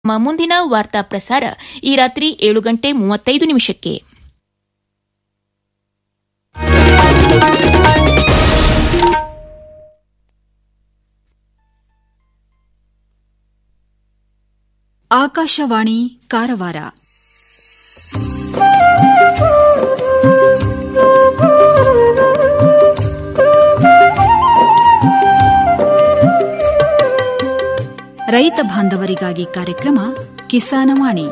ನಮ್ಮ ಮುಂದಿನ ವಾರ್ತಾ ಪ್ರಸಾರ ಈ ರಾತ್ರಿ ಏಳು ಗಂಟೆ ಮೂವತ್ತೈದು ನಿಮಿಷಕ್ಕೆ ಆಕಾಶವಾಣಿ ಕಾರವಾರ ರೈತ ಬಾಂಧವರಿಗಾಗಿ ಕಾರ್ಯಕ್ರಮ ಕಿಸಾನವಾಣಿ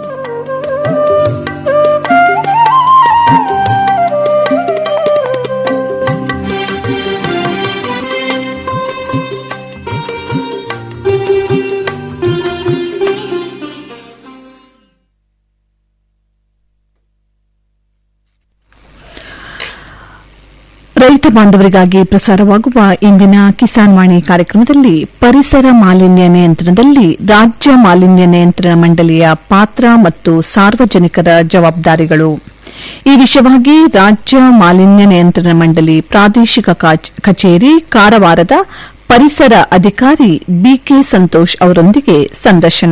ರೈತ ಬಾಂಧವರಿಗಾಗಿ ಪ್ರಸಾರವಾಗುವ ಇಂದಿನ ಕಿಸಾನ್ ವಾಣಿ ಕಾರ್ಯಕ್ರಮದಲ್ಲಿ ಪರಿಸರ ಮಾಲಿನ್ಯ ನಿಯಂತ್ರಣದಲ್ಲಿ ರಾಜ್ಯ ಮಾಲಿನ್ಯ ನಿಯಂತ್ರಣ ಮಂಡಳಿಯ ಪಾತ್ರ ಮತ್ತು ಸಾರ್ವಜನಿಕರ ಜವಾಬ್ದಾರಿಗಳು ಈ ವಿಷಯವಾಗಿ ರಾಜ್ಯ ಮಾಲಿನ್ಯ ನಿಯಂತ್ರಣ ಮಂಡಳಿ ಪ್ರಾದೇಶಿಕ ಕಚೇರಿ ಕಾರವಾರದ ಪರಿಸರ ಅಧಿಕಾರಿ ಬಿಕೆ ಸಂತೋಷ್ ಅವರೊಂದಿಗೆ ಸಂದರ್ಶನ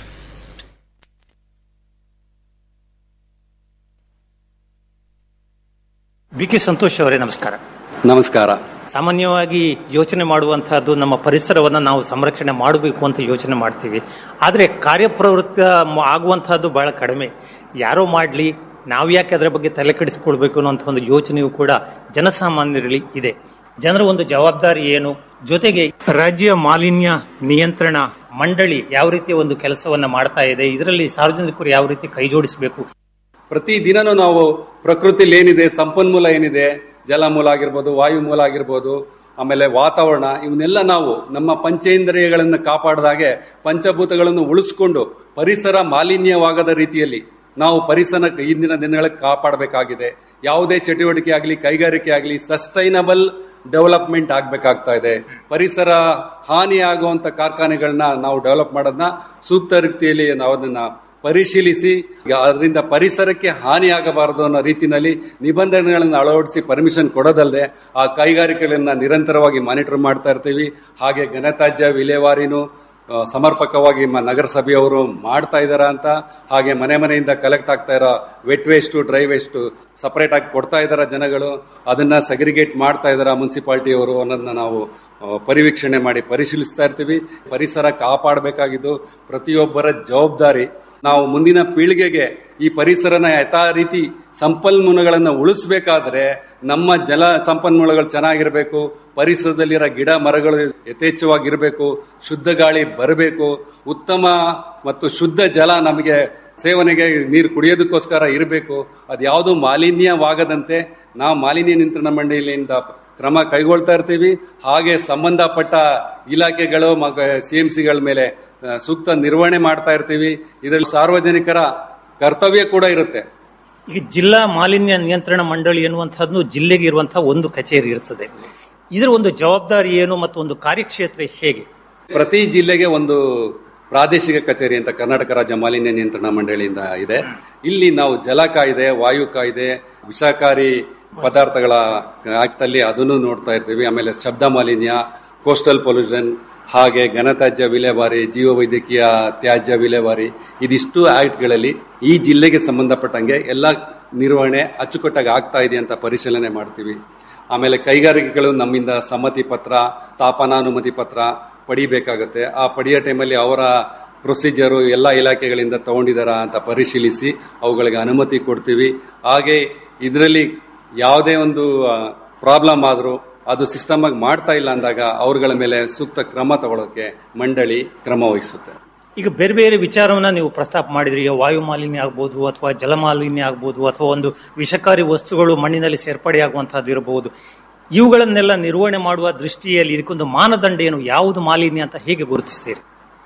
ಬಿ ಕೆ ಸಂತೋಷ್ ಅವರೇ ನಮಸ್ಕಾರ ನಮಸ್ಕಾರ ಸಾಮಾನ್ಯವಾಗಿ ಯೋಚನೆ ಮಾಡುವಂತಹದ್ದು ನಮ್ಮ ಪರಿಸರವನ್ನು ನಾವು ಸಂರಕ್ಷಣೆ ಮಾಡಬೇಕು ಅಂತ ಯೋಚನೆ ಮಾಡ್ತೀವಿ ಆದರೆ ಕಾರ್ಯಪ್ರವೃತ್ತ ಮ- ಆಗುವಂತಹದ್ದು ಬಹಳ ಕಡಿಮೆ ಯಾರೋ ಮಾಡಲಿ ನಾವು ಯಾಕೆ ಅದರ ಬಗ್ಗೆ ತಲೆ ಕೆಡಿಸ್ಕೊಳ್ಬೇಕು ಅನ್ನೋಂಥ ಒಂದು ಯೋಚನೆಯೂ ಕೂಡ ಜನಸಾಮಾನ್ಯರಲ್ಲಿ ಇದೆ ಜನರ ಒಂದು ಜವಾಬ್ದಾರಿ ಏನು ಜೊತೆಗೆ ರಾಜ್ಯ ಮಾಲಿನ್ಯ ನಿಯಂತ್ರಣ ಮಂಡಳಿ ಯಾವ ರೀತಿಯ ಒಂದು ಕೆಲಸವನ್ನ ಮಾಡ್ತಾ ಇದೆ ಇದರಲ್ಲಿ ಸಾರ್ವಜನಿಕರು ಯಾವ ರೀತಿ ಕೈ ಜೋಡಿಸಬೇಕು ಪ್ರತಿ ದಿನನೂ ನಾವು ಪ್ರಕೃತಿಲಿ ಏನಿದೆ ಸಂಪನ್ಮೂಲ ಏನಿದೆ ಜಲಮೂಲ ಆಗಿರ್ಬೋದು ವಾಯು ಮೂಲ ಆಗಿರ್ಬೋದು ಆಮೇಲೆ ವಾತಾವರಣ ಇವನ್ನೆಲ್ಲ ನಾವು ನಮ್ಮ ಪಂಚೇಂದ್ರಿಯಗಳನ್ನು ಕಾಪಾಡಿದಾಗೆ ಪಂಚಭೂತಗಳನ್ನು ಉಳಿಸ್ಕೊಂಡು ಪರಿಸರ ಮಾಲಿನ್ಯವಾಗದ ರೀತಿಯಲ್ಲಿ ನಾವು ಪರಿಸರ ಇಂದಿನ ದಿನಗಳಲ್ಲಿ ಕಾಪಾಡಬೇಕಾಗಿದೆ ಯಾವುದೇ ಚಟುವಟಿಕೆ ಆಗಲಿ ಕೈಗಾರಿಕೆ ಆಗಲಿ ಸಸ್ಟೈನಬಲ್ ಡೆವಲಪ್ಮೆಂಟ್ ಆಗ್ಬೇಕಾಗ್ತಾ ಇದೆ ಪರಿಸರ ಹಾನಿಯಾಗುವಂತ ಕಾರ್ಖಾನೆಗಳನ್ನ ನಾವು ಡೆವಲಪ್ ಮಾಡೋದನ್ನ ಸೂಕ್ತ ರೀತಿಯಲ್ಲಿ ನಾವು ಅದನ್ನ ಪರಿಶೀಲಿಸಿ ಈಗ ಅದರಿಂದ ಪರಿಸರಕ್ಕೆ ಹಾನಿಯಾಗಬಾರದು ಅನ್ನೋ ರೀತಿಯಲ್ಲಿ ನಿಬಂಧನೆಗಳನ್ನು ಅಳವಡಿಸಿ ಪರ್ಮಿಷನ್ ಕೊಡೋದಲ್ಲದೆ ಆ ಕೈಗಾರಿಕೆಗಳನ್ನ ನಿರಂತರವಾಗಿ ಮಾನಿಟರ್ ಮಾಡ್ತಾ ಇರ್ತೀವಿ ಹಾಗೆ ಘನತ್ಯಾಜ್ಯ ವಿಲೇವಾರಿನೂ ಆ, ಸಮರ್ಪಕವಾಗಿ ಮ- ನಗರಸಭೆಯವರು ಮಾಡ್ತಾ ಇದಾರ ಅಂತ ಹಾಗೆ ಮನೆ ಮನೆಯಿಂದ ಕಲೆಕ್ಟ್ ಆಗ್ತಾ ಇರೋ wet waste dry waste separate ಆಗಿ ಕೊಡ್ತಾ ಇದಾರ ಜನಗಳು ಅದನ್ನ ಸೆಗ್ರಿಗೇಟ್ ಮಾಡ್ತಾ ಇದಾರ ಮುನ್ಸಿಪಾಲಿಟಿಯವರು ಅನ್ನೋದನ್ನ ನಾವು ಆ, ಪರಿವೀಕ್ಷಣೆ ಮಾಡಿ ಪರಿಶೀಲಿಸ್ತಾ ಇರ್ತೀವಿ ಪರಿಸರ ಕಾಪಾಡಬೇಕಾಗಿದ್ದು ಪ್ರತಿಯೊಬ್ಬರ ಜವಾಬ್ದಾರಿ ನಾವು ಮುಂದಿನ ಪೀಳಿಗೆಗೆ ಈ ಪರಿಸರನ ಯಥಾ ರೀತಿ ಸಂಪನ್ಮೂಲಗಳನ್ನು ಉಳಿಸಬೇಕಾದ್ರೆ ನಮ್ಮ ಜಲ ಸಂಪನ್ಮೂಲಗಳು ಚೆನ್ನಾಗಿರ್ಬೇಕು ಪರಿಸರದಲ್ಲಿರೋ ಗಿಡ ಮರಗಳು ಯಥೇಚ್ಛವಾಗಿರ್ಬೇಕು ಶುದ್ಧ ಗಾಳಿ ಬರಬೇಕು ಉತ್ತಮ ಮತ್ತು ಶುದ್ಧ ಜಲ ನಮಗೆ ಸೇವನೆಗೆ ನೀರು ಕುಡಿಯೋದಕ್ಕೋಸ್ಕರ ಇರಬೇಕು ಅದ್ಯಾವುದು ಮಾಲಿನ್ಯವಾಗದಂತೆ ನಾವು ಮಾಲಿನ್ಯ ನಿಯಂತ್ರಣ ಮಂಡಳಿಯಿಂದ ಕ್ರಮ ಕೈಗೊಳ್ತಾ ಇರ್ತೀವಿ ಹಾಗೆ ಸಂಬಂಧಪಟ್ಟ ಇಲಾಖೆಗಳು ಸಿ ಎಂ ಸಿಗಳ ಮೇಲೆ ಆ, ಸೂಕ್ತ ನಿರ್ವಹಣೆ ಮಾಡ್ತಾ ಇರ್ತೀವಿ ಇದರಲ್ಲಿ ಸಾರ್ವಜನಿಕರ ಕರ್ತವ್ಯ ಕೂಡ ಇರುತ್ತೆ ಈಗ ಜಿಲ್ಲಾ ಮಾಲಿನ್ಯ ನಿಯಂತ್ರಣ ಮಂಡಳಿ ಎನ್ನುವಂತಹದ್ದು ಜಿಲ್ಲೆಗೆ ಇರುವಂತಹ ಒಂದು ಕಚೇರಿ ಇರ್ತದೆ ಇದರ ಒಂದು ಜವಾಬ್ದಾರಿ ಏನು ಮತ್ತು ಒಂದು ಕಾರ್ಯಕ್ಷೇತ್ರ ಹೇಗೆ ಪ್ರತಿ ಜಿಲ್ಲೆಗೆ ಒಂದು ಪ್ರಾದೇಶಿಕ ಕಚೇರಿ ಅಂತ ಕರ್ನಾಟಕ ರಾಜ್ಯ ಮಾಲಿನ್ಯ ನಿಯಂತ್ರಣ ಮಂಡಳಿಯಿಂದ ಇದೆ ಇಲ್ಲಿ ನಾವು ಜಲ ಕಾಯ್ದೆ ವಾಯು ಕಾಯ್ದೆ ವಿಷಕಾರಿ ಪದಾರ್ಥಗಳ ಆಕ್ಟ್ ಅಲ್ಲಿ ಅದನ್ನು ನೋಡ್ತಾ ಇರ್ತೀವಿ ಆಮೇಲೆ ಶಬ್ದ ಮಾಲಿನ್ಯ ಕೋಸ್ಟಲ್ ಪೊಲ್ಯೂಷನ್ ಹಾಗೆ ಘನತ್ಯಾಜ್ಯ ವಿಲೇವಾರಿ ಜೀವ ವೈದ್ಯಕೀಯ ತ್ಯಾಜ್ಯ ವಿಲೇವಾರಿ ಇದಿಷ್ಟು ಆಕ್ಟ್ಗಳಲ್ಲಿ ಈ ಜಿಲ್ಲೆಗೆ ಸಂಬಂಧಪಟ್ಟಂಗೆ ಎಲ್ಲ ನಿರ್ವಹಣೆ ಅಚ್ಚುಕಟ್ಟಾಗಿ ಆಗ್ತಾ ಇದೆ ಅಂತ ಪರಿಶೀಲನೆ ಮಾಡ್ತೀವಿ ಆಮೇಲೆ ಕೈಗಾರಿಕೆಗಳು ನಮ್ಮಿಂದ ಸಮ್ಮತಿ ಪತ್ರ ಸ್ಥಾಪನಾನುಮತಿ ಪತ್ರ ಪಡಿಬೇಕಾಗತ್ತೆ ಆ ಪಡೆಯೋ ಟೈಮಲ್ಲಿ ಅವರ ಪ್ರೊಸೀಜರು ಎಲ್ಲ ಇಲಾಖೆಗಳಿಂದ ತಗೊಂಡಿದಾರ ಅಂತ ಪರಿಶೀಲಿಸಿ ಅವುಗಳಿಗೆ ಅನುಮತಿ ಕೊಡ್ತೀವಿ ಹಾಗೆ ಇದರಲ್ಲಿ ಯಾವುದೇ ಒಂದು ಪ್ರಾಬ್ಲಮ್ ಆದರೂ ಅದು ಸಿಸ್ಟಮ್ ಆಗಿ ಮಾಡ್ತಾ ಇಲ್ಲ ಅಂದಾಗ ಅವ್ರಗಳ ಮೇಲೆ ಸೂಕ್ತ ಕ್ರಮ ತಗೊಳ್ಳೋಕೆ ಮಂಡಳಿ ಕ್ರಮ ವಹಿಸುತ್ತೆ ಈಗ ಬೇರೆ ಬೇರೆ ವಿಚಾರವನ್ನ ನೀವು ಪ್ರಸ್ತಾಪ ಮಾಡಿದ್ರಿ ಈಗ ವಾಯು ಮಾಲಿನ್ಯ ಆಗ್ಬೋದು ಅಥವಾ ಜಲ ಮಾಲಿನ್ಯ ಆಗ್ಬೋದು ಅಥವಾ ಒಂದು ವಿಷಕಾರಿ ವಸ್ತುಗಳು ಮಣ್ಣಿನಲ್ಲಿ ಸೇರ್ಪಡೆಯಾಗುವಂತಹದ್ದು ಇರಬಹುದು ಇವುಗಳನ್ನೆಲ್ಲ ನಿರ್ವಹಣೆ ಮಾಡುವ ದೃಷ್ಟಿಯಲ್ಲಿ ಇದಕ್ಕೊಂದು ಮಾನದಂಡ ಏನು ಯಾವುದು ಮಾಲಿನ್ಯ ಅಂತ ಹೇಗೆ ಗುರುತಿಸ್ತೀರಿ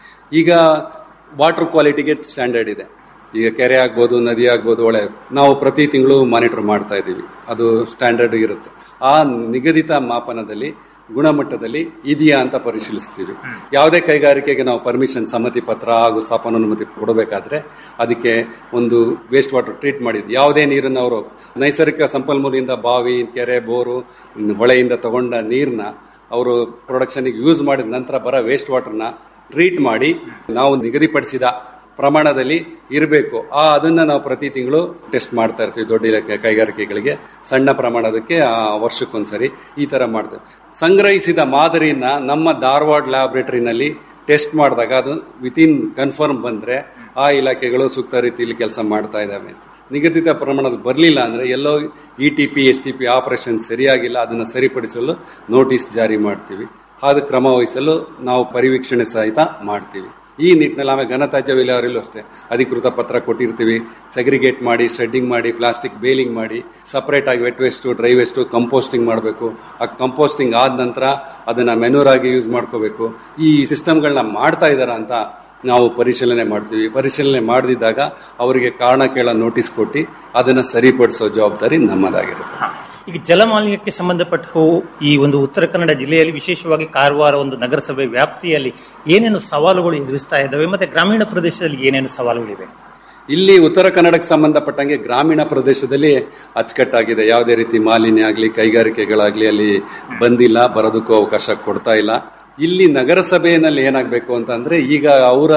ಈಗ ವಾಟರ್ ಕ್ವಾಲಿಟಿಗೆ ಸ್ಟ್ಯಾಂಡರ್ಡ್ ಇದೆ ಈಗ ಕೆರೆ ಆಗ್ಬೋದು ನದಿ ಆಗ್ಬೋದು ಹೊಳೆ ನಾವು ಪ್ರತಿ ತಿಂಗಳು ಮಾನಿಟರ್ ಮಾಡ್ತಾ ಇದ್ದೀವಿ ಅದು ಸ್ಟ್ಯಾಂಡರ್ಡ್ ಇರುತ್ತೆ ಆ ನಿಗದಿತ ಮಾಪನದಲ್ಲಿ ಗುಣಮಟ್ಟದಲ್ಲಿ ಇದೆಯಾ ಅಂತ ಪರಿಶೀಲಿಸ್ತೀವಿ ಯಾವುದೇ ಕೈಗಾರಿಕೆಗೆ ನಾವು ಪರ್ಮಿಷನ್ ಸಮ್ಮತಿ ಪತ್ರ ಹಾಗೂ ಸ್ಥಾಪನಾನುಮತಿ ಕೊಡಬೇಕಾದ್ರೆ ಅದಕ್ಕೆ ಒಂದು ವೇಸ್ಟ್ ವಾಟರ್ ಟ್ರೀಟ್ ಮಾಡಿದ್ವಿ ಯಾವುದೇ ನೀರನ್ನು ಅವರು ನೈಸರ್ಗಿಕ ಸಂಪನ್ಮೂಲದಿಂದ ಬಾವಿ ಕೆರೆ ಬೋರು ಹೊಳೆಯಿಂದ ತಗೊಂಡ ನೀರನ್ನ ಅವರು ಪ್ರೊಡಕ್ಷನ್ಗೆ ಯೂಸ್ ಮಾಡಿದ ನಂತರ ಬರೋ ವೇಸ್ಟ್ ವಾಟರ್ನ ಟ್ರೀಟ್ ಮಾಡಿ ನಾವು ನಿಗದಿಪಡಿಸಿದ ಪ್ರಮಾಣದಲ್ಲಿ ಇರಬೇಕು ಆ ಅದನ್ನ ನಾವು ಪ್ರತಿ ತಿಂಗಳು ಟೆಸ್ಟ್ ಮಾಡ್ತಾ ಇರ್ತೀವಿ ದೊಡ್ಡ ಇಲಾಖೆ ಕೈಗಾರಿಕೆಗಳಿಗೆ ಸಣ್ಣ ಪ್ರಮಾಣದಕ್ಕೆ ಆ ವರ್ಷಕ್ಕೊಂದ್ಸರಿ ಈ ತರ ಮಾಡ್ತೇವೆ ಸಂಗ್ರಹಿಸಿದ ಮಾದರಿಯನ್ನ ನಮ್ಮ ಧಾರವಾಡ ಲ್ಯಾಬೊರೇಟರಿನಲ್ಲಿ ಟೆಸ್ಟ್ ಮಾಡಿದಾಗ ಅದು ವಿತಿನ್ ಕನ್ಫರ್ಮ್ ಬಂದ್ರೆ ಆ ಇಲಾಖೆಗಳು ಸೂಕ್ತ ರೀತಿಯಲ್ಲಿ ಕೆಲಸ ಮಾಡ್ತಾ ಇದ್ದಾವೆ ನಿಗದಿತ ಪ್ರಮಾಣದ ಬರಲಿಲ್ಲ ಅಂದ್ರೆ ಎಲ್ಲೋ E T P S T P operation ಸರಿಯಾಗಿಲ್ಲ ಅದನ್ನು ಸರಿಪಡಿಸಲು ನೋಟಿಸ್ ಜಾರಿ ಮಾಡ್ತೀವಿ ಅದು ಕ್ರಮ ವಹಿಸಲು ನಾವು ಪರಿವೀಕ್ಷಣೆ ಸಹಿತ ಮಾಡ್ತೀವಿ ಈ ನಿಟ್ಟಿನಲ್ಲಿ ಆಮೇಲೆ ಘನತ್ಯಾಜ್ಯ ವಿಲೇವಾರಿಲೂ ಅಷ್ಟೇ ಅಧಿಕೃತ ಪತ್ರ ಕೊಟ್ಟಿರ್ತೀವಿ ಸೆಗ್ರಿಗೇಟ್ ಮಾಡಿ ಶೆಡ್ಡಿಂಗ್ ಮಾಡಿ ಪ್ಲಾಸ್ಟಿಕ್ ಬೇಲಿಂಗ್ ಮಾಡಿ ಸಪರೇಟ್ ಆಗಿ wet waste dry waste composting ಮಾಡಬೇಕು ಆ ಕಂಪೋಸ್ಟಿಂಗ್ ಆದ ನಂತರ ಅದನ್ನ ಮೆನೂರ್ ಆಗಿ ಯೂಸ್ ಮಾಡ್ಕೋಬೇಕು ಈ ಸಿಸ್ಟಮ್ಗಳನ್ನ ಮಾಡ್ತಾ ಇದಾರ ಅಂತ ನಾವು ಪರಿಶೀಲನೆ ಮಾಡ್ತೀವಿ ಪರಿಶೀಲನೆ ಮಾಡದಿದ್ದಾಗ ಅವರಿಗೆ ಕಾರಣ ಕೇಳೋ ನೋಟಿಸ್ ಕೊಟ್ಟು ಅದನ್ನು ಸರಿಪಡಿಸೋ ಜವಾಬ್ದಾರಿ ನಮ್ಮದಾಗಿರುತ್ತೆ ಈಗ ಜಲಮಾಲಿನ್ಯಕ್ಕೆ ಸಂಬಂಧಪಟ್ಟ ಈ ಒಂದು ಉತ್ತರ ಕನ್ನಡ ಜಿಲ್ಲೆಯಲ್ಲಿ ವಿಶೇಷವಾಗಿ ಕಾರವಾರ ಒಂದು ನಗರಸಭೆ ವ್ಯಾಪ್ತಿಯಲ್ಲಿ ಏನೇನು ಸವಾಲುಗಳು ಎದುರಿಸ್ತಾ ಇದ್ದಾವೆ ಮತ್ತೆ ಗ್ರಾಮೀಣ ಪ್ರದೇಶದಲ್ಲಿ ಏನೇನು ಸವಾಲುಗಳಿವೆ ಇಲ್ಲಿ ಉತ್ತರ ಕನ್ನಡಕ್ಕೆ ಸಂಬಂಧಪಟ್ಟಂಗೆ ಗ್ರಾಮೀಣ ಪ್ರದೇಶದಲ್ಲಿ ಅಚ್ಚುಕಟ್ಟಾಗಿದೆ ಯಾವುದೇ ರೀತಿ ಮಾಲಿನ್ಯ ಆಗಲಿ ಕೈಗಾರಿಕೆಗಳಾಗಲಿ ಅಲ್ಲಿ ಬಂದಿಲ್ಲ ಬರೋದಕ್ಕೂ ಅವಕಾಶ ಕೊಡ್ತಾ ಇಲ್ಲ ಇಲ್ಲಿ ನಗರಸಭೆಯಲ್ಲಿ ಏನಾಗಬೇಕು ಅಂತಂದ್ರೆ ಈಗ ಅವರ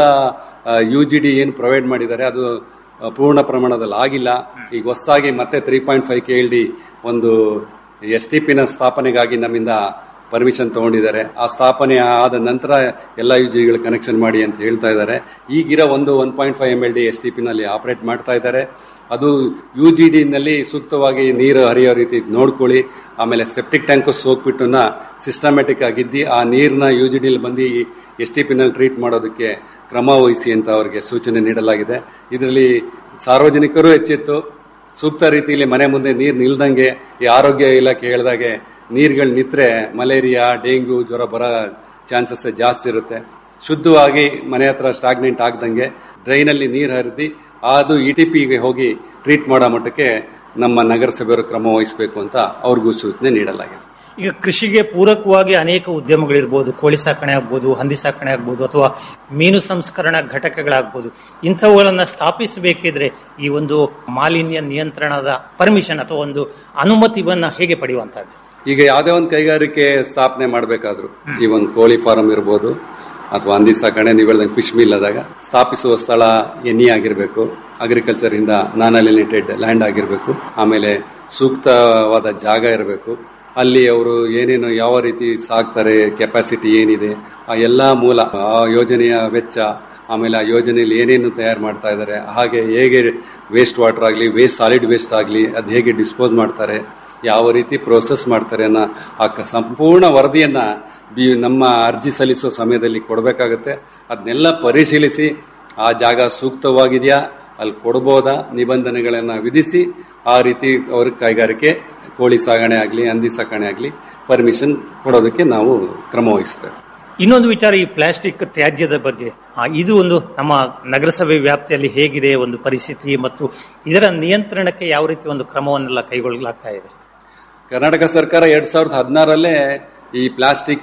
ಯು ಜಿ ಡಿ ಏನು ಪ್ರೊವೈಡ್ ಮಾಡಿದ್ದಾರೆ ಅದು ಆ, ಪೂರ್ಣ ಪ್ರಮಾಣದಲ್ಲಿ ಆಗಿಲ್ಲ ಈಗ ಹೊಸದಾಗಿ ಮತ್ತೆ three point five K L D ಒಂದು ಎಸ್ ಟಿ ಪಿನ ಸ್ಥಾಪನೆಗಾಗಿ ನಮ್ಮಿಂದ ಪರ್ಮಿಷನ್ ತಗೊಂಡಿದ್ದಾರೆ ಆ ಸ್ಥಾಪನೆ ಆದ ನಂತರ ಎಲ್ಲ ಯು ಜಿಗಳು ಕನೆಕ್ಷನ್ ಮಾಡಿ ಅಂತ ಹೇಳ್ತಾ ಇದ್ದಾರೆ ಈಗಿರೋ ಒಂದು one point five M L D S T ಪಿನಲ್ಲಿ ಆಪರೇಟ್ ಮಾಡ್ತಾ ಇದ್ದಾರೆ ಅದು ಯು ಜಿ ಡಿನಲ್ಲಿ ಸೂಕ್ತವಾಗಿ ನೀರು ಹರಿಯೋ ರೀತಿ ನೋಡ್ಕೊಳ್ಳಿ ಆಮೇಲೆ ಸೆಪ್ಟಿಕ್ ಟ್ಯಾಂಕು ಸೋಕ್ಬಿಟ್ಟನ್ನ ಸಿಸ್ಟಮ್ಯಾಟಿಕ್ ಆಗಿದ್ದು ಆ ನೀರನ್ನ ಯು ಜಿ ಡಿಲಿ ಬಂದು ಎಸ್ ಟಿ ಪಿನಲ್ಲಿ ಟ್ರೀಟ್ ಮಾಡೋದಕ್ಕೆ ಕ್ರಮ ವಹಿಸಿ ಅಂತ ಅವರಿಗೆ ಸೂಚನೆ ನೀಡಲಾಗಿದೆ ಇದರಲ್ಲಿ ಸಾರ್ವಜನಿಕರು ಎಚ್ಚೆತ್ತು ಸೂಕ್ತ ರೀತಿಯಲ್ಲಿ ಮನೆ ಮುಂದೆ ನೀರು ನಿಲ್ದಂಗೆ ಈ ಆರೋಗ್ಯ ಇಲಾಖೆ ಹೇಳ್ದಾಗೆ ನೀರುಗಳು ನಿತ್ರೆ ಮಲೇರಿಯಾ ಡೆಂಗ್ಯೂ ಜ್ವರ ಬರೋ ಚಾನ್ಸಸ್ ಜಾಸ್ತಿ ಇರುತ್ತೆ ಶುದ್ಧವಾಗಿ ಮನೆ ಹತ್ರ ಸ್ಟಾಗ್ನೆಂಟ್ ಆಗ್ದಂಗೆ ಡ್ರೈನಲ್ಲಿ ನೀರು ಹರಿದು ಅದು ಇ ಟಿ ಪಿಗೆ ಹೋಗಿ ಟ್ರೀಟ್ ಮಾಡೋ ಮಟ್ಟಕ್ಕೆ ನಮ್ಮ ನಗರಸಭೆಯವರು ಕ್ರಮ ವಹಿಸಬೇಕು ಅಂತ ಅವ್ರಿಗೂ ಸೂಚನೆ ನೀಡಲಾಗಿದೆ ಈಗ ಕೃಷಿಗೆ ಪೂರಕವಾಗಿ ಅನೇಕ ಉದ್ಯಮಗಳಿರ್ಬೋದು ಕೋಳಿ ಸಾಕಣೆ ಆಗ್ಬೋದು ಹಂದಿ ಸಾಕಣೆ ಆಗ್ಬೋದು ಅಥವಾ ಮೀನು ಸಂಸ್ಕರಣಾ ಘಟಕಗಳಾಗ್ಬೋದು ಇಂಥವುಗಳನ್ನ ಸ್ಥಾಪಿಸಬೇಕಿದ್ರೆ ಈ ಒಂದು ಮಾಲಿನ್ಯ ನಿಯಂತ್ರಣದ ಪರ್ಮಿಷನ್ ಅಥವಾ ಒಂದು ಅನುಮತಿವನ್ನ ಹೇಗೆ ಪಡೆಯುವಂತಹದ್ದು ಈಗ ಯಾವುದೇ ಒಂದು ಕೈಗಾರಿಕೆ ಸ್ಥಾಪನೆ ಮಾಡಬೇಕಾದ್ರು ಈ ಒಂದು ಕೋಳಿ ಫಾರಂ ಇರ್ಬೋದು ಅಥವಾ ಹಂದಿ ಸಾಕಣೆ ನೀವು ಹೇಳ್ದಂಗೆ ಫಿಶ್ ಮಿಲ್ ಆದಾಗ ಸ್ಥಾಪಿಸುವ ಸ್ಥಳ ಎನಿ ಆಗಿರಬೇಕು ಅಗ್ರಿಕಲ್ಚರ್ ಇಂದ ನಾನ್ ಅಲಿನೇಟೆಡ್ ಲ್ಯಾಂಡ್ ಆಗಿರಬೇಕು ಆಮೇಲೆ ಸೂಕ್ತವಾದ ಜಾಗ ಇರಬೇಕು ಅಲ್ಲಿ ಅವರು ಏನೇನು ಯಾವ ರೀತಿ ಸಾಕ್ತಾರೆ ಕೆಪಾಸಿಟಿ ಏನಿದೆ ಆ ಎಲ್ಲ ಮೂಲ ಆ ಯೋಜನೆಯ ವೆಚ್ಚ ಆಮೇಲೆ ಆ ಯೋಜನೆಯಲ್ಲಿ ಏನೇನು ತಯಾರು ಮಾಡ್ತಾ ಇದ್ದಾರೆ ಹಾಗೆ ಹೇಗೆ ವೇಸ್ಟ್ ವಾಟರ್ ಆಗಲಿ ವೇಸ್ಟ್ ಸಾಲಿಡ್ ವೇಸ್ಟ್ ಆಗಲಿ ಅದು ಹೇಗೆ ಡಿಸ್ಪೋಸ್ ಮಾಡ್ತಾರೆ ಯಾವ ರೀತಿ ಪ್ರೋಸೆಸ್ ಮಾಡ್ತಾರೆ ಅನ್ನೋ ಆ ಕ- ಸಂಪೂರ್ಣ ವರದಿಯನ್ನ ಬಿ ನಮ್ಮ ಅರ್ಜಿ ಸಲ್ಲಿಸೋ ಸಮಯದಲ್ಲಿ ಕೊಡಬೇಕಾಗತ್ತೆ ಅದನ್ನೆಲ್ಲ ಪರಿಶೀಲಿಸಿ ಆ ಜಾಗ ಸೂಕ್ತವಾಗಿದೆಯಾ ಅಲ್ಲಿ ಕೊಡ್ಬೋದಾ ನಿಬಂಧನೆಗಳನ್ನು ವಿಧಿಸಿ ಆ ರೀತಿ ಅವ್ರ ಕೈಗಾರಿಕೆ ಕೋಳಿ ಸಾಗಣೆ ಆಗಲಿ ಹಂದಿ ಸಾಕಣೆ ಆಗಲಿ ಪರ್ಮಿಷನ್ ಕೊಡೋದಕ್ಕೆ ನಾವು ಕ್ರಮ ವಹಿಸ್ತೇವೆ ಇನ್ನೊಂದು ವಿಚಾರ ಈ ಪ್ಲಾಸ್ಟಿಕ್ ತ್ಯಾಜ್ಯದ ಬಗ್ಗೆ ಆ, ಇದು ಒಂದು ನಮ್ಮ ನಗರಸಭೆ ವ್ಯಾಪ್ತಿಯಲ್ಲಿ ಹೇಗಿದೆ ಒಂದು ಪರಿಸ್ಥಿತಿ ಮತ್ತು ಇದರ ನಿಯಂತ್ರಣಕ್ಕೆ ಯಾವ ರೀತಿ ಒಂದು ಕ್ರಮವನ್ನೆಲ್ಲ ಕೈಗೊಳ್ಳಲಾಗ್ತಾ ಇದೆ ಕರ್ನಾಟಕ ಸರ್ಕಾರ ಎರಡ್ ಸಾವಿರದ ಹದಿನಾರಲ್ಲೇ ಈ ಪ್ಲಾಸ್ಟಿಕ್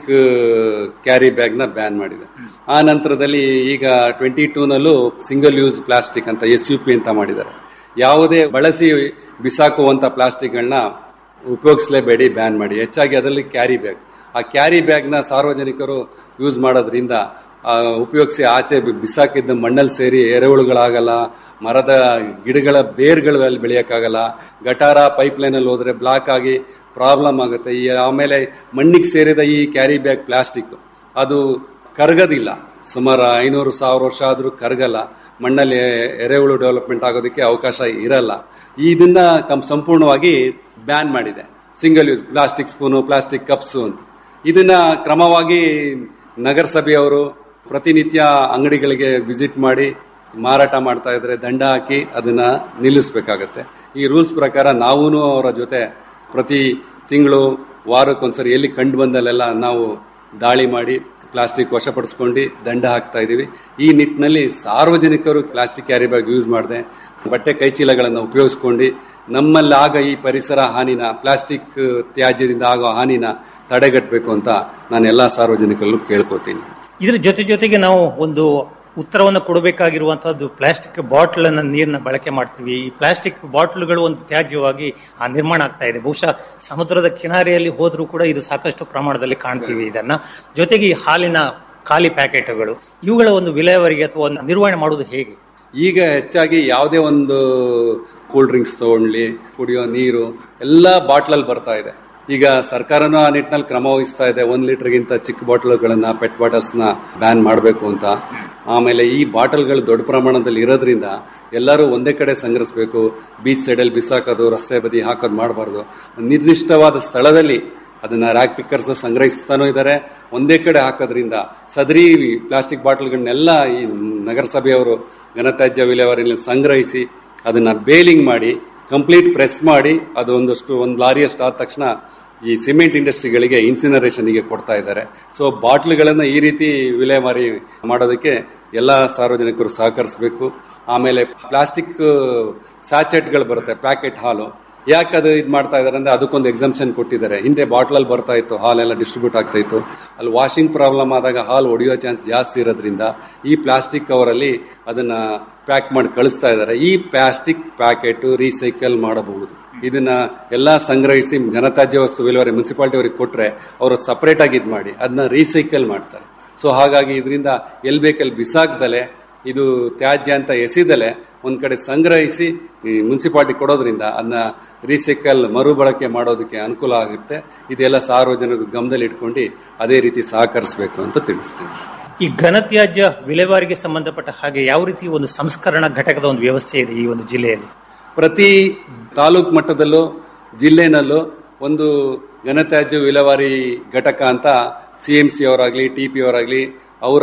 ಕ್ಯಾರಿ ಬ್ಯಾಗ್ ನ ಬ್ಯಾನ್ ಮಾಡಿದೆ ಆ ನಂತರದಲ್ಲಿ ಈಗ ಟ್ವೆಂಟಿ ಟೂನಲ್ಲೂ ಸಿಂಗಲ್ ಯೂಸ್ ಪ್ಲಾಸ್ಟಿಕ್ ಅಂತ ಎಸ್ ಯು ಪಿ ಅಂತ ಮಾಡಿದ್ದಾರೆ ಯಾವುದೇ ಬಳಸಿ ಬಿಸಾಕುವಂತ ಪ್ಲಾಸ್ಟಿಕ್ಗಳನ್ನ ಉಪಯೋಗಿಸಲೇಬೇಡಿ ಬ್ಯಾನ್ ಮಾಡಿ ಹೆಚ್ಚಾಗಿ ಅದರಲ್ಲಿ ಕ್ಯಾರಿ ಬ್ಯಾಗ್ ಆ ಕ್ಯಾರಿ ಬ್ಯಾಗ್ನ ಸಾರ್ವಜನಿಕರು ಯೂಸ್ ಮಾಡೋದ್ರಿಂದ ಆ, ಉಪಯೋಗಿಸಿ ಆಚೆ ಬಿ- ಬಿಸಾಕಿದ್ದ ಮಣ್ಣಲ್ಲಿ ಸೇರಿ ಎರೆಹುಳುಗಳಾಗಲ್ಲ ಮರದ ಗಿಡಗಳ ಬೇರ್ಗಳು ಅಲ್ಲಿ ಬೆಳೆಯೋಕ್ಕಾಗಲ್ಲ ಗಟಾರ ಪೈಪ್ ಲೈನಲ್ಲಿ ಹೋದ್ರೆ ಬ್ಲಾಕ್ ಆಗಿ ಪ್ರಾಬ್ಲಮ್ ಆಗುತ್ತೆ ಈ ಆಮೇಲೆ ಮಣ್ಣಿಗೆ ಸೇರಿದ ಈ ಕ್ಯಾರಿ ಬ್ಯಾಗ್ ಪ್ಲಾಸ್ಟಿಕ್ ಅದು ಕರಗೋದಿಲ್ಲ ಸುಮಾರು ಐನೂರು ಸಾವಿರ ವರ್ಷ ಆದರೂ ಕರಗಲ್ಲ ಮಣ್ಣಲ್ಲಿ ಎರೆಹುಳು ಡೆವಲಪ್ಮೆಂಟ್ ಆಗೋದಕ್ಕೆ ಅವಕಾಶ ಇರಲ್ಲ ಇದನ್ನ ಕಂ ಸಂಪೂರ್ಣವಾಗಿ ಬ್ಯಾನ್ ಮಾಡಿದೆ single use plastic spoon plastic cups ಅಂತ ಇದನ್ನ ಕ್ರಮವಾಗಿ ನಗರಸಭೆಯವರು ಪ್ರತಿನಿತ್ಯ ಅಂಗಡಿಗಳಿಗೆ ವಿಸಿಟ್ ಮಾಡಿ ಮಾರಾಟ ಮಾಡ್ತಾ ಇದ್ರೆ ದಂಡ ಹಾಕಿ ಅದನ್ನ ನಿಲ್ಲಿಸಬೇಕಾಗತ್ತೆ ಈ ರೂಲ್ಸ್ ಪ್ರಕಾರ ನಾವೂ ಅವರ ಜೊತೆ ಪ್ರತಿ ತಿಂಗಳು ವಾರಕ್ಕೊಂದ್ಸರಿ ಎಲ್ಲಿ ಕಂಡು ಬಂದಲ್ಲೆಲ್ಲ ನಾವು ದಾಳಿ ಮಾಡಿ ಪ್ಲಾಸ್ಟಿಕ್ ವಶಪಡಿಸ್ಕೊಂಡು ದಂಡ ಹಾಕ್ತಾ ಇದೀವಿ ಈ ನಿಟ್ಟಿನಲ್ಲಿ ಸಾರ್ವಜನಿಕರು ಪ್ಲಾಸ್ಟಿಕ್ ಕ್ಯಾರಿ ಬ್ಯಾಗ್ ಯೂಸ್ ಮಾಡದೆ ಬಟ್ಟೆ ಕೈಚೀಲಗಳನ್ನು ಉಪಯೋಗಿಸ್ಕೊಂಡು ನಮ್ಮಲ್ಲಿ ಆಗ ಈ ಪರಿಸರ ಹಾನಿನ ಪ್ಲಾಸ್ಟಿಕ್ ತ್ಯಾಜ್ಯದಿಂದ ಆಗೋ ಹಾನಿನ ತಡೆಗಟ್ಟಬೇಕು ಅಂತ ನಾನು ಎಲ್ಲ ಸಾರ್ವಜನಿಕರಲ್ಲೂ ಕೇಳ್ಕೊತೀನಿ ಇದರ ಜೊತೆ ಜೊತೆಗೆ ನಾವು ಒಂದು ಉತ್ತರವನ್ನು ಕೊಡಬೇಕಾಗಿರುವಂತಹದ್ದು ಪ್ಲಾಸ್ಟಿಕ್ ಬಾಟ್ಲ್ ಅನ್ನ ನೀರನ್ನ ಬಳಕೆ ಮಾಡ್ತೀವಿ ಈ ಪ್ಲಾಸ್ಟಿಕ್ ಬಾಟ್ಲುಗಳು ಒಂದು ತ್ಯಾಜ್ಯವಾಗಿ ಆ ನಿರ್ಮಾಣ ಆಗ್ತಾ ಇದೆ ಬಹುಶಃ ಸಮುದ್ರದ ಕಿನಾರೆಯಲ್ಲಿ ಹೋದ್ರೂ ಕೂಡ ಇದು ಸಾಕಷ್ಟು ಪ್ರಮಾಣದಲ್ಲಿ ಕಾಣ್ತೀವಿ ಇದನ್ನ ಜೊತೆಗೆ ಈ ಹಾಲಿನ ಖಾಲಿ ಪ್ಯಾಕೆಟ್ಗಳು ಇವುಗಳ ಒಂದು ವಿಲೇವಾರಿಗೆ ಅಥವಾ ಒಂದು ನಿರ್ವಹಣೆ ಮಾಡುವುದು ಹೇಗೆ ಈಗ ಹೆಚ್ಚಾಗಿ ಯಾವುದೇ ಒಂದು ಕೂಲ್ ಡ್ರಿಂಕ್ಸ್ ತಗೊಳ್ಳಿ ಕುಡಿಯೋ ನೀರು ಎಲ್ಲ ಬಾಟ್ಲಲ್ಲಿ ಬರ್ತಾ ಇದೆ ಈಗ ಸರ್ಕಾರನೂ ಆ ನಿಟ್ಟಿನಲ್ಲಿ ಕ್ರಮ ವಹಿಸ್ತಾ ಇದೆ ಒಂದ್ ಲೀಟರ್ಗಿಂತ ಚಿಕ್ಕ ಬಾಟಲ್ಗಳನ್ನ ಪೆಟ್ ಬಾಟಲ್ಸ್ನ ಬ್ಯಾನ್ ಮಾಡಬೇಕು ಅಂತ ಆಮೇಲೆ ಈ ಬಾಟಲ್ಗಳು ದೊಡ್ಡ ಪ್ರಮಾಣದಲ್ಲಿ ಇರೋದ್ರಿಂದ ಎಲ್ಲರೂ ಒಂದೇ ಕಡೆ ಸಂಗ್ರಹಿಸಬೇಕು ಬೀಚ್ ಸೈಡಲ್ಲಿ ಬಿಸಾಕೋದು ರಸ್ತೆ ಬದಿ ಹಾಕೋದು ಮಾಡಬಾರ್ದು ನಿರ್ದಿಷ್ಟವಾದ ಸ್ಥಳದಲ್ಲಿ ಅದನ್ನ ರ್ಯಾಕ್ ಪಿಕ್ಕರ್ಸ್ ಸಂಗ್ರಹಿಸ್ತಾನೂ ಇದ್ದಾರೆ ಒಂದೇ ಕಡೆ ಹಾಕೋದ್ರಿಂದ ಸದರಿ ಪ್ಲಾಸ್ಟಿಕ್ ಬಾಟಲ್ಗಳನ್ನೆಲ್ಲ ಈ ನಗರಸಭೆಯವರು ಘನತ್ಯಾಜ್ಯ ವಿಲೇವಾರಿಯಲ್ಲಿ ಸಂಗ್ರಹಿಸಿ ಅದನ್ನ ಬೇಲಿಂಗ್ ಮಾಡಿ ಕಂಪ್ಲೀಟ್ ಪ್ರೆಸ್ ಮಾಡಿ ಅದು ಒಂದಷ್ಟು ಒಂದು ಲಾರಿಯಷ್ಟು ಆದ ತಕ್ಷಣ ಈ ಸಿಮೆಂಟ್ ಇಂಡಸ್ಟ್ರಿಗಳಿಗೆ ಇನ್ಸಿನರೇಷನ್ಗೆ ಕೊಡ್ತಾ ಇದ್ದಾರೆ ಸೊ ಬಾಟ್ಲ್ಗಳನ್ನು ಈ ರೀತಿ ವಿಲೇವಾರಿ ಮಾಡೋದಕ್ಕೆ ಎಲ್ಲ ಸಾರ್ವಜನಿಕರು ಸಹಕರಿಸಬೇಕು ಆಮೇಲೆ ಪ್ಲಾಸ್ಟಿಕ್ ಸ್ಯಾಚೆಟ್ಗಳು ಬರುತ್ತೆ ಪ್ಯಾಕೆಟ್ ಹಾಲು ಯಾಕೆ ಅದು ಇದು ಮಾಡ್ತಾ ಇದಾರೆ ಅಂದ್ರೆ ಅದಕ್ಕೊಂದು ಎಕ್ಸಂಪ್ಷನ್ ಕೊಟ್ಟಿದ್ದಾರೆ ಹಿಂದೆ ಬಾಟ್ಲಲ್ಲಿ ಬರ್ತಾ ಇತ್ತು ಹಾಲೆಲ್ಲ ಡಿಸ್ಟ್ರಿಬ್ಯೂಟ್ ಆಗ್ತಾ ಇತ್ತು ಅಲ್ಲಿ ವಾಷಿಂಗ್ ಪ್ರಾಬ್ಲಮ್ ಆದಾಗ ಹಾಲು ಒಡೆಯೋ ಚಾನ್ಸ್ ಜಾಸ್ತಿ ಇರೋದ್ರಿಂದ ಈ ಪ್ಲಾಸ್ಟಿಕ್ ಕವರಲ್ಲಿ ಅದನ್ನ ಪ್ಯಾಕ್ ಮಾಡಿ ಕಳಿಸ್ತಾ ಇದ್ದಾರೆ ಈ ಪ್ಲಾಸ್ಟಿಕ್ ಪ್ಯಾಕೆಟ್ ರೀಸೈಕಲ್ ಮಾಡಬಹುದು ಇದನ್ನ ಎಲ್ಲ ಸಂಗ್ರಹಿಸಿ ಘನತ್ಯಾಜ್ಯ ವಸ್ತು ವಿಲೇವಾರಿ ಮುನ್ಸಿಪಾಲಿಟಿ ಅವರಿಗೆ ಕೊಟ್ರೆ ಅವರು ಸಪರೇಟ್ ಆಗಿ ಇದು ಮಾಡಿ ಅದನ್ನ ರೀಸೈಕಲ್ ಮಾಡ್ತಾರೆ ಸೊ ಹಾಗಾಗಿ ಇದರಿಂದ ಎಲ್ಲಿ ಬೇಕಲ್ಲಿ ಬಿಸಾಕ್ದಲೆ ಇದು ತ್ಯಾಜ್ಯ ಅಂತ ಎಸಿದಲೆ ಒಂದ್ ಕಡೆ ಸಂಗ್ರಹಿಸಿ ಈ ಮುನ್ಸಿಪಾಲಿಟಿ ಕೊಡೋದ್ರಿಂದ ಅದನ್ನ ರೀಸೈಕಲ್ ಮರುಬಳಕೆ ಮಾಡೋದಕ್ಕೆ ಅನುಕೂಲ ಆಗುತ್ತೆ ಇದೆಲ್ಲ ಸಾರ್ವಜನಿಕ ಗಮನದಲ್ಲಿ ಇಟ್ಕೊಂಡು ಅದೇ ರೀತಿ ಸಹಕರಿಸಬೇಕು ಅಂತ ತಿಳಿಸ್ತೀನಿ ಈ ಘನತ್ಯಾಜ್ಯ ವಿಲೇವಾರಿಗೆ ಸಂಬಂಧಪಟ್ಟ ಹಾಗೆ ಯಾವ ರೀತಿ ಒಂದು ಸಂಸ್ಕರಣಾ ಘಟಕದ ಒಂದು ವ್ಯವಸ್ಥೆ ಇದೆ ಈ ಒಂದು ಜಿಲ್ಲೆಯಲ್ಲಿ ಪ್ರತಿ ತಾಲೂಕ್ ಮಟ್ಟದಲ್ಲೂ ಜಿಲ್ಲೆನಲ್ಲೂ ಒಂದು ಘನತ್ಯಾಜ್ಯ ವಿಲೇವಾರಿ ಘಟಕ ಅಂತ ಸಿ ಎಂ ಸಿ ಅವರಾಗ್ಲಿ ಟಿ ಪಿ ಅವರಾಗ್ಲಿ ಅವರ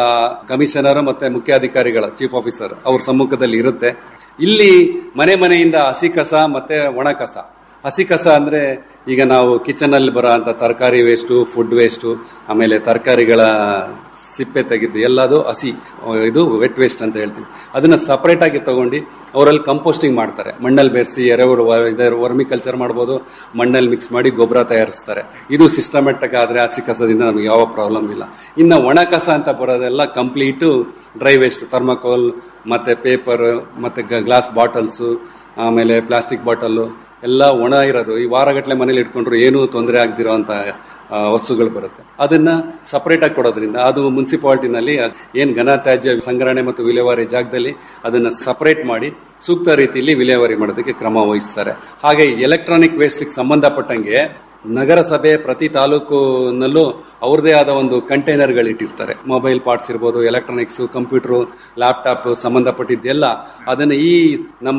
ಕಮಿಷನರ್ ಮತ್ತೆ ಮುಖ್ಯಾಧಿಕಾರಿಗಳ ಚೀಫ್ ಆಫೀಸರ್ ಅವ್ರ ಸಮ್ಮುಖದಲ್ಲಿ ಇರುತ್ತೆ ಇಲ್ಲಿ ಮನೆ ಮನೆಯಿಂದ ಹಸಿ ಕಸ ಮತ್ತೆ ಒಣ ಕಸ ಹಸಿ ಕಸ ಅಂದ್ರೆ ಈಗ ನಾವು ಕಿಚನ್ ಅಲ್ಲಿ ಬರೋ ಅಂತ ತರಕಾರಿ ವೇಸ್ಟು ಫುಡ್ ವೇಸ್ಟು ಆಮೇಲೆ ತರಕಾರಿಗಳ ಸಿಪ್ಪೆ ತೆಗೆದು ಎಲ್ಲದು ಹಸಿ ಇದು ವೆಟ್ ವೇಸ್ಟ್ ಅಂತ ಹೇಳ್ತೀವಿ ಅದನ್ನ ಸಪರೇಟ್ ಆಗಿ ತಗೊಂಡು ಅವರಲ್ಲಿ ಕಂಪೋಸ್ಟಿಂಗ್ ಮಾಡ್ತಾರೆ ಮಣ್ಣಲ್ಲಿ ಬೆರೆಸಿ ಎರೆಹುಳು ವರ್ಮಿ ಕಲ್ಚರ್ ಮಾಡ್ಬೋದು ಮಣ್ಣಲ್ಲಿ ಮಿಕ್ಸ್ ಮಾಡಿ ಗೊಬ್ಬರ ತಯಾರಿಸ್ತಾರೆ ಇದು ಸಿಸ್ಟಮೆಟಿಕ್ ಆದ್ರೆ ಹಸಿ ಕಸದಿಂದ ನಮಗೆ ಯಾವ ಪ್ರಾಬ್ಲಮ್ ಇಲ್ಲ ಇನ್ನು ಒಣ ಕಸ ಅಂತ ಬರೋದೆಲ್ಲ ಕಂಪ್ಲೀಟು ಡ್ರೈ ವೇಸ್ಟ್ ಥರ್ಮಾಕೋಲ್ ಮತ್ತೆ ಪೇಪರ್ ಮತ್ತೆ ಗ್ಲಾಸ್ ಬಾಟಲ್ಸು ಆಮೇಲೆ ಪ್ಲಾಸ್ಟಿಕ್ ಬಾಟಲ್ಲು ಎಲ್ಲ ಒಣ ಇರೋದು ಈ ವಾರಗಟ್ಟಲೆ ಮನೇಲಿ ಇಟ್ಕೊಂಡ್ರು ಏನೂ ತೊಂದರೆ ಆಗ್ದಿರೋ ಅಂತ ವಸ್ತುಗಳು ಬರುತ್ತೆ ಅದನ್ನ ಸಪರೇಟ್ ಆಗಿ ಕೊಡೋದ್ರಿಂದ ಅದು ಮುನ್ಸಿಪಾಲಿಟಿನಲ್ಲಿ ಏನ್ ಘನ ತ್ಯಾಜ್ಯ ಸಂಗ್ರಹಣೆ ಮತ್ತು ವಿಲೇವಾರಿ ಜಾಗದಲ್ಲಿ ಅದನ್ನ ಸಪರೇಟ್ ಮಾಡಿ ಸೂಕ್ತ ರೀತಿಯಲ್ಲಿ ವಿಲೇವಾರಿ ಮಾಡೋದಕ್ಕೆ ಕ್ರಮ ವಹಿಸ್ತಾರೆ ಹಾಗೆ ಎಲೆಕ್ಟ್ರಾನಿಕ್ ವೇಸ್ಟ್ ಸಂಬಂಧಪಟ್ಟಂಗೆ ನಗರಸಭೆ ಪ್ರತಿ ತಾಲೂಕಿನಲ್ಲೂ ಅವ್ರದೇ ಆದ ಒಂದು ಕಂಟೈನರ್ಗಳು ಇಟ್ಟಿರ್ತಾರೆ ಮೊಬೈಲ್ ಪಾರ್ಟ್ಸ್ ಇರ್ಬೋದು ಎಲೆಕ್ಟ್ರಾನಿಕ್ಸ್ ಕಂಪ್ಯೂಟರ್ ಲ್ಯಾಪ್ಟಾಪ್ ಸಂಬಂಧಪಟ್ಟಿದ್ದೆಲ್ಲ ಅದನ್ನ ಈ ನಮ್ಮ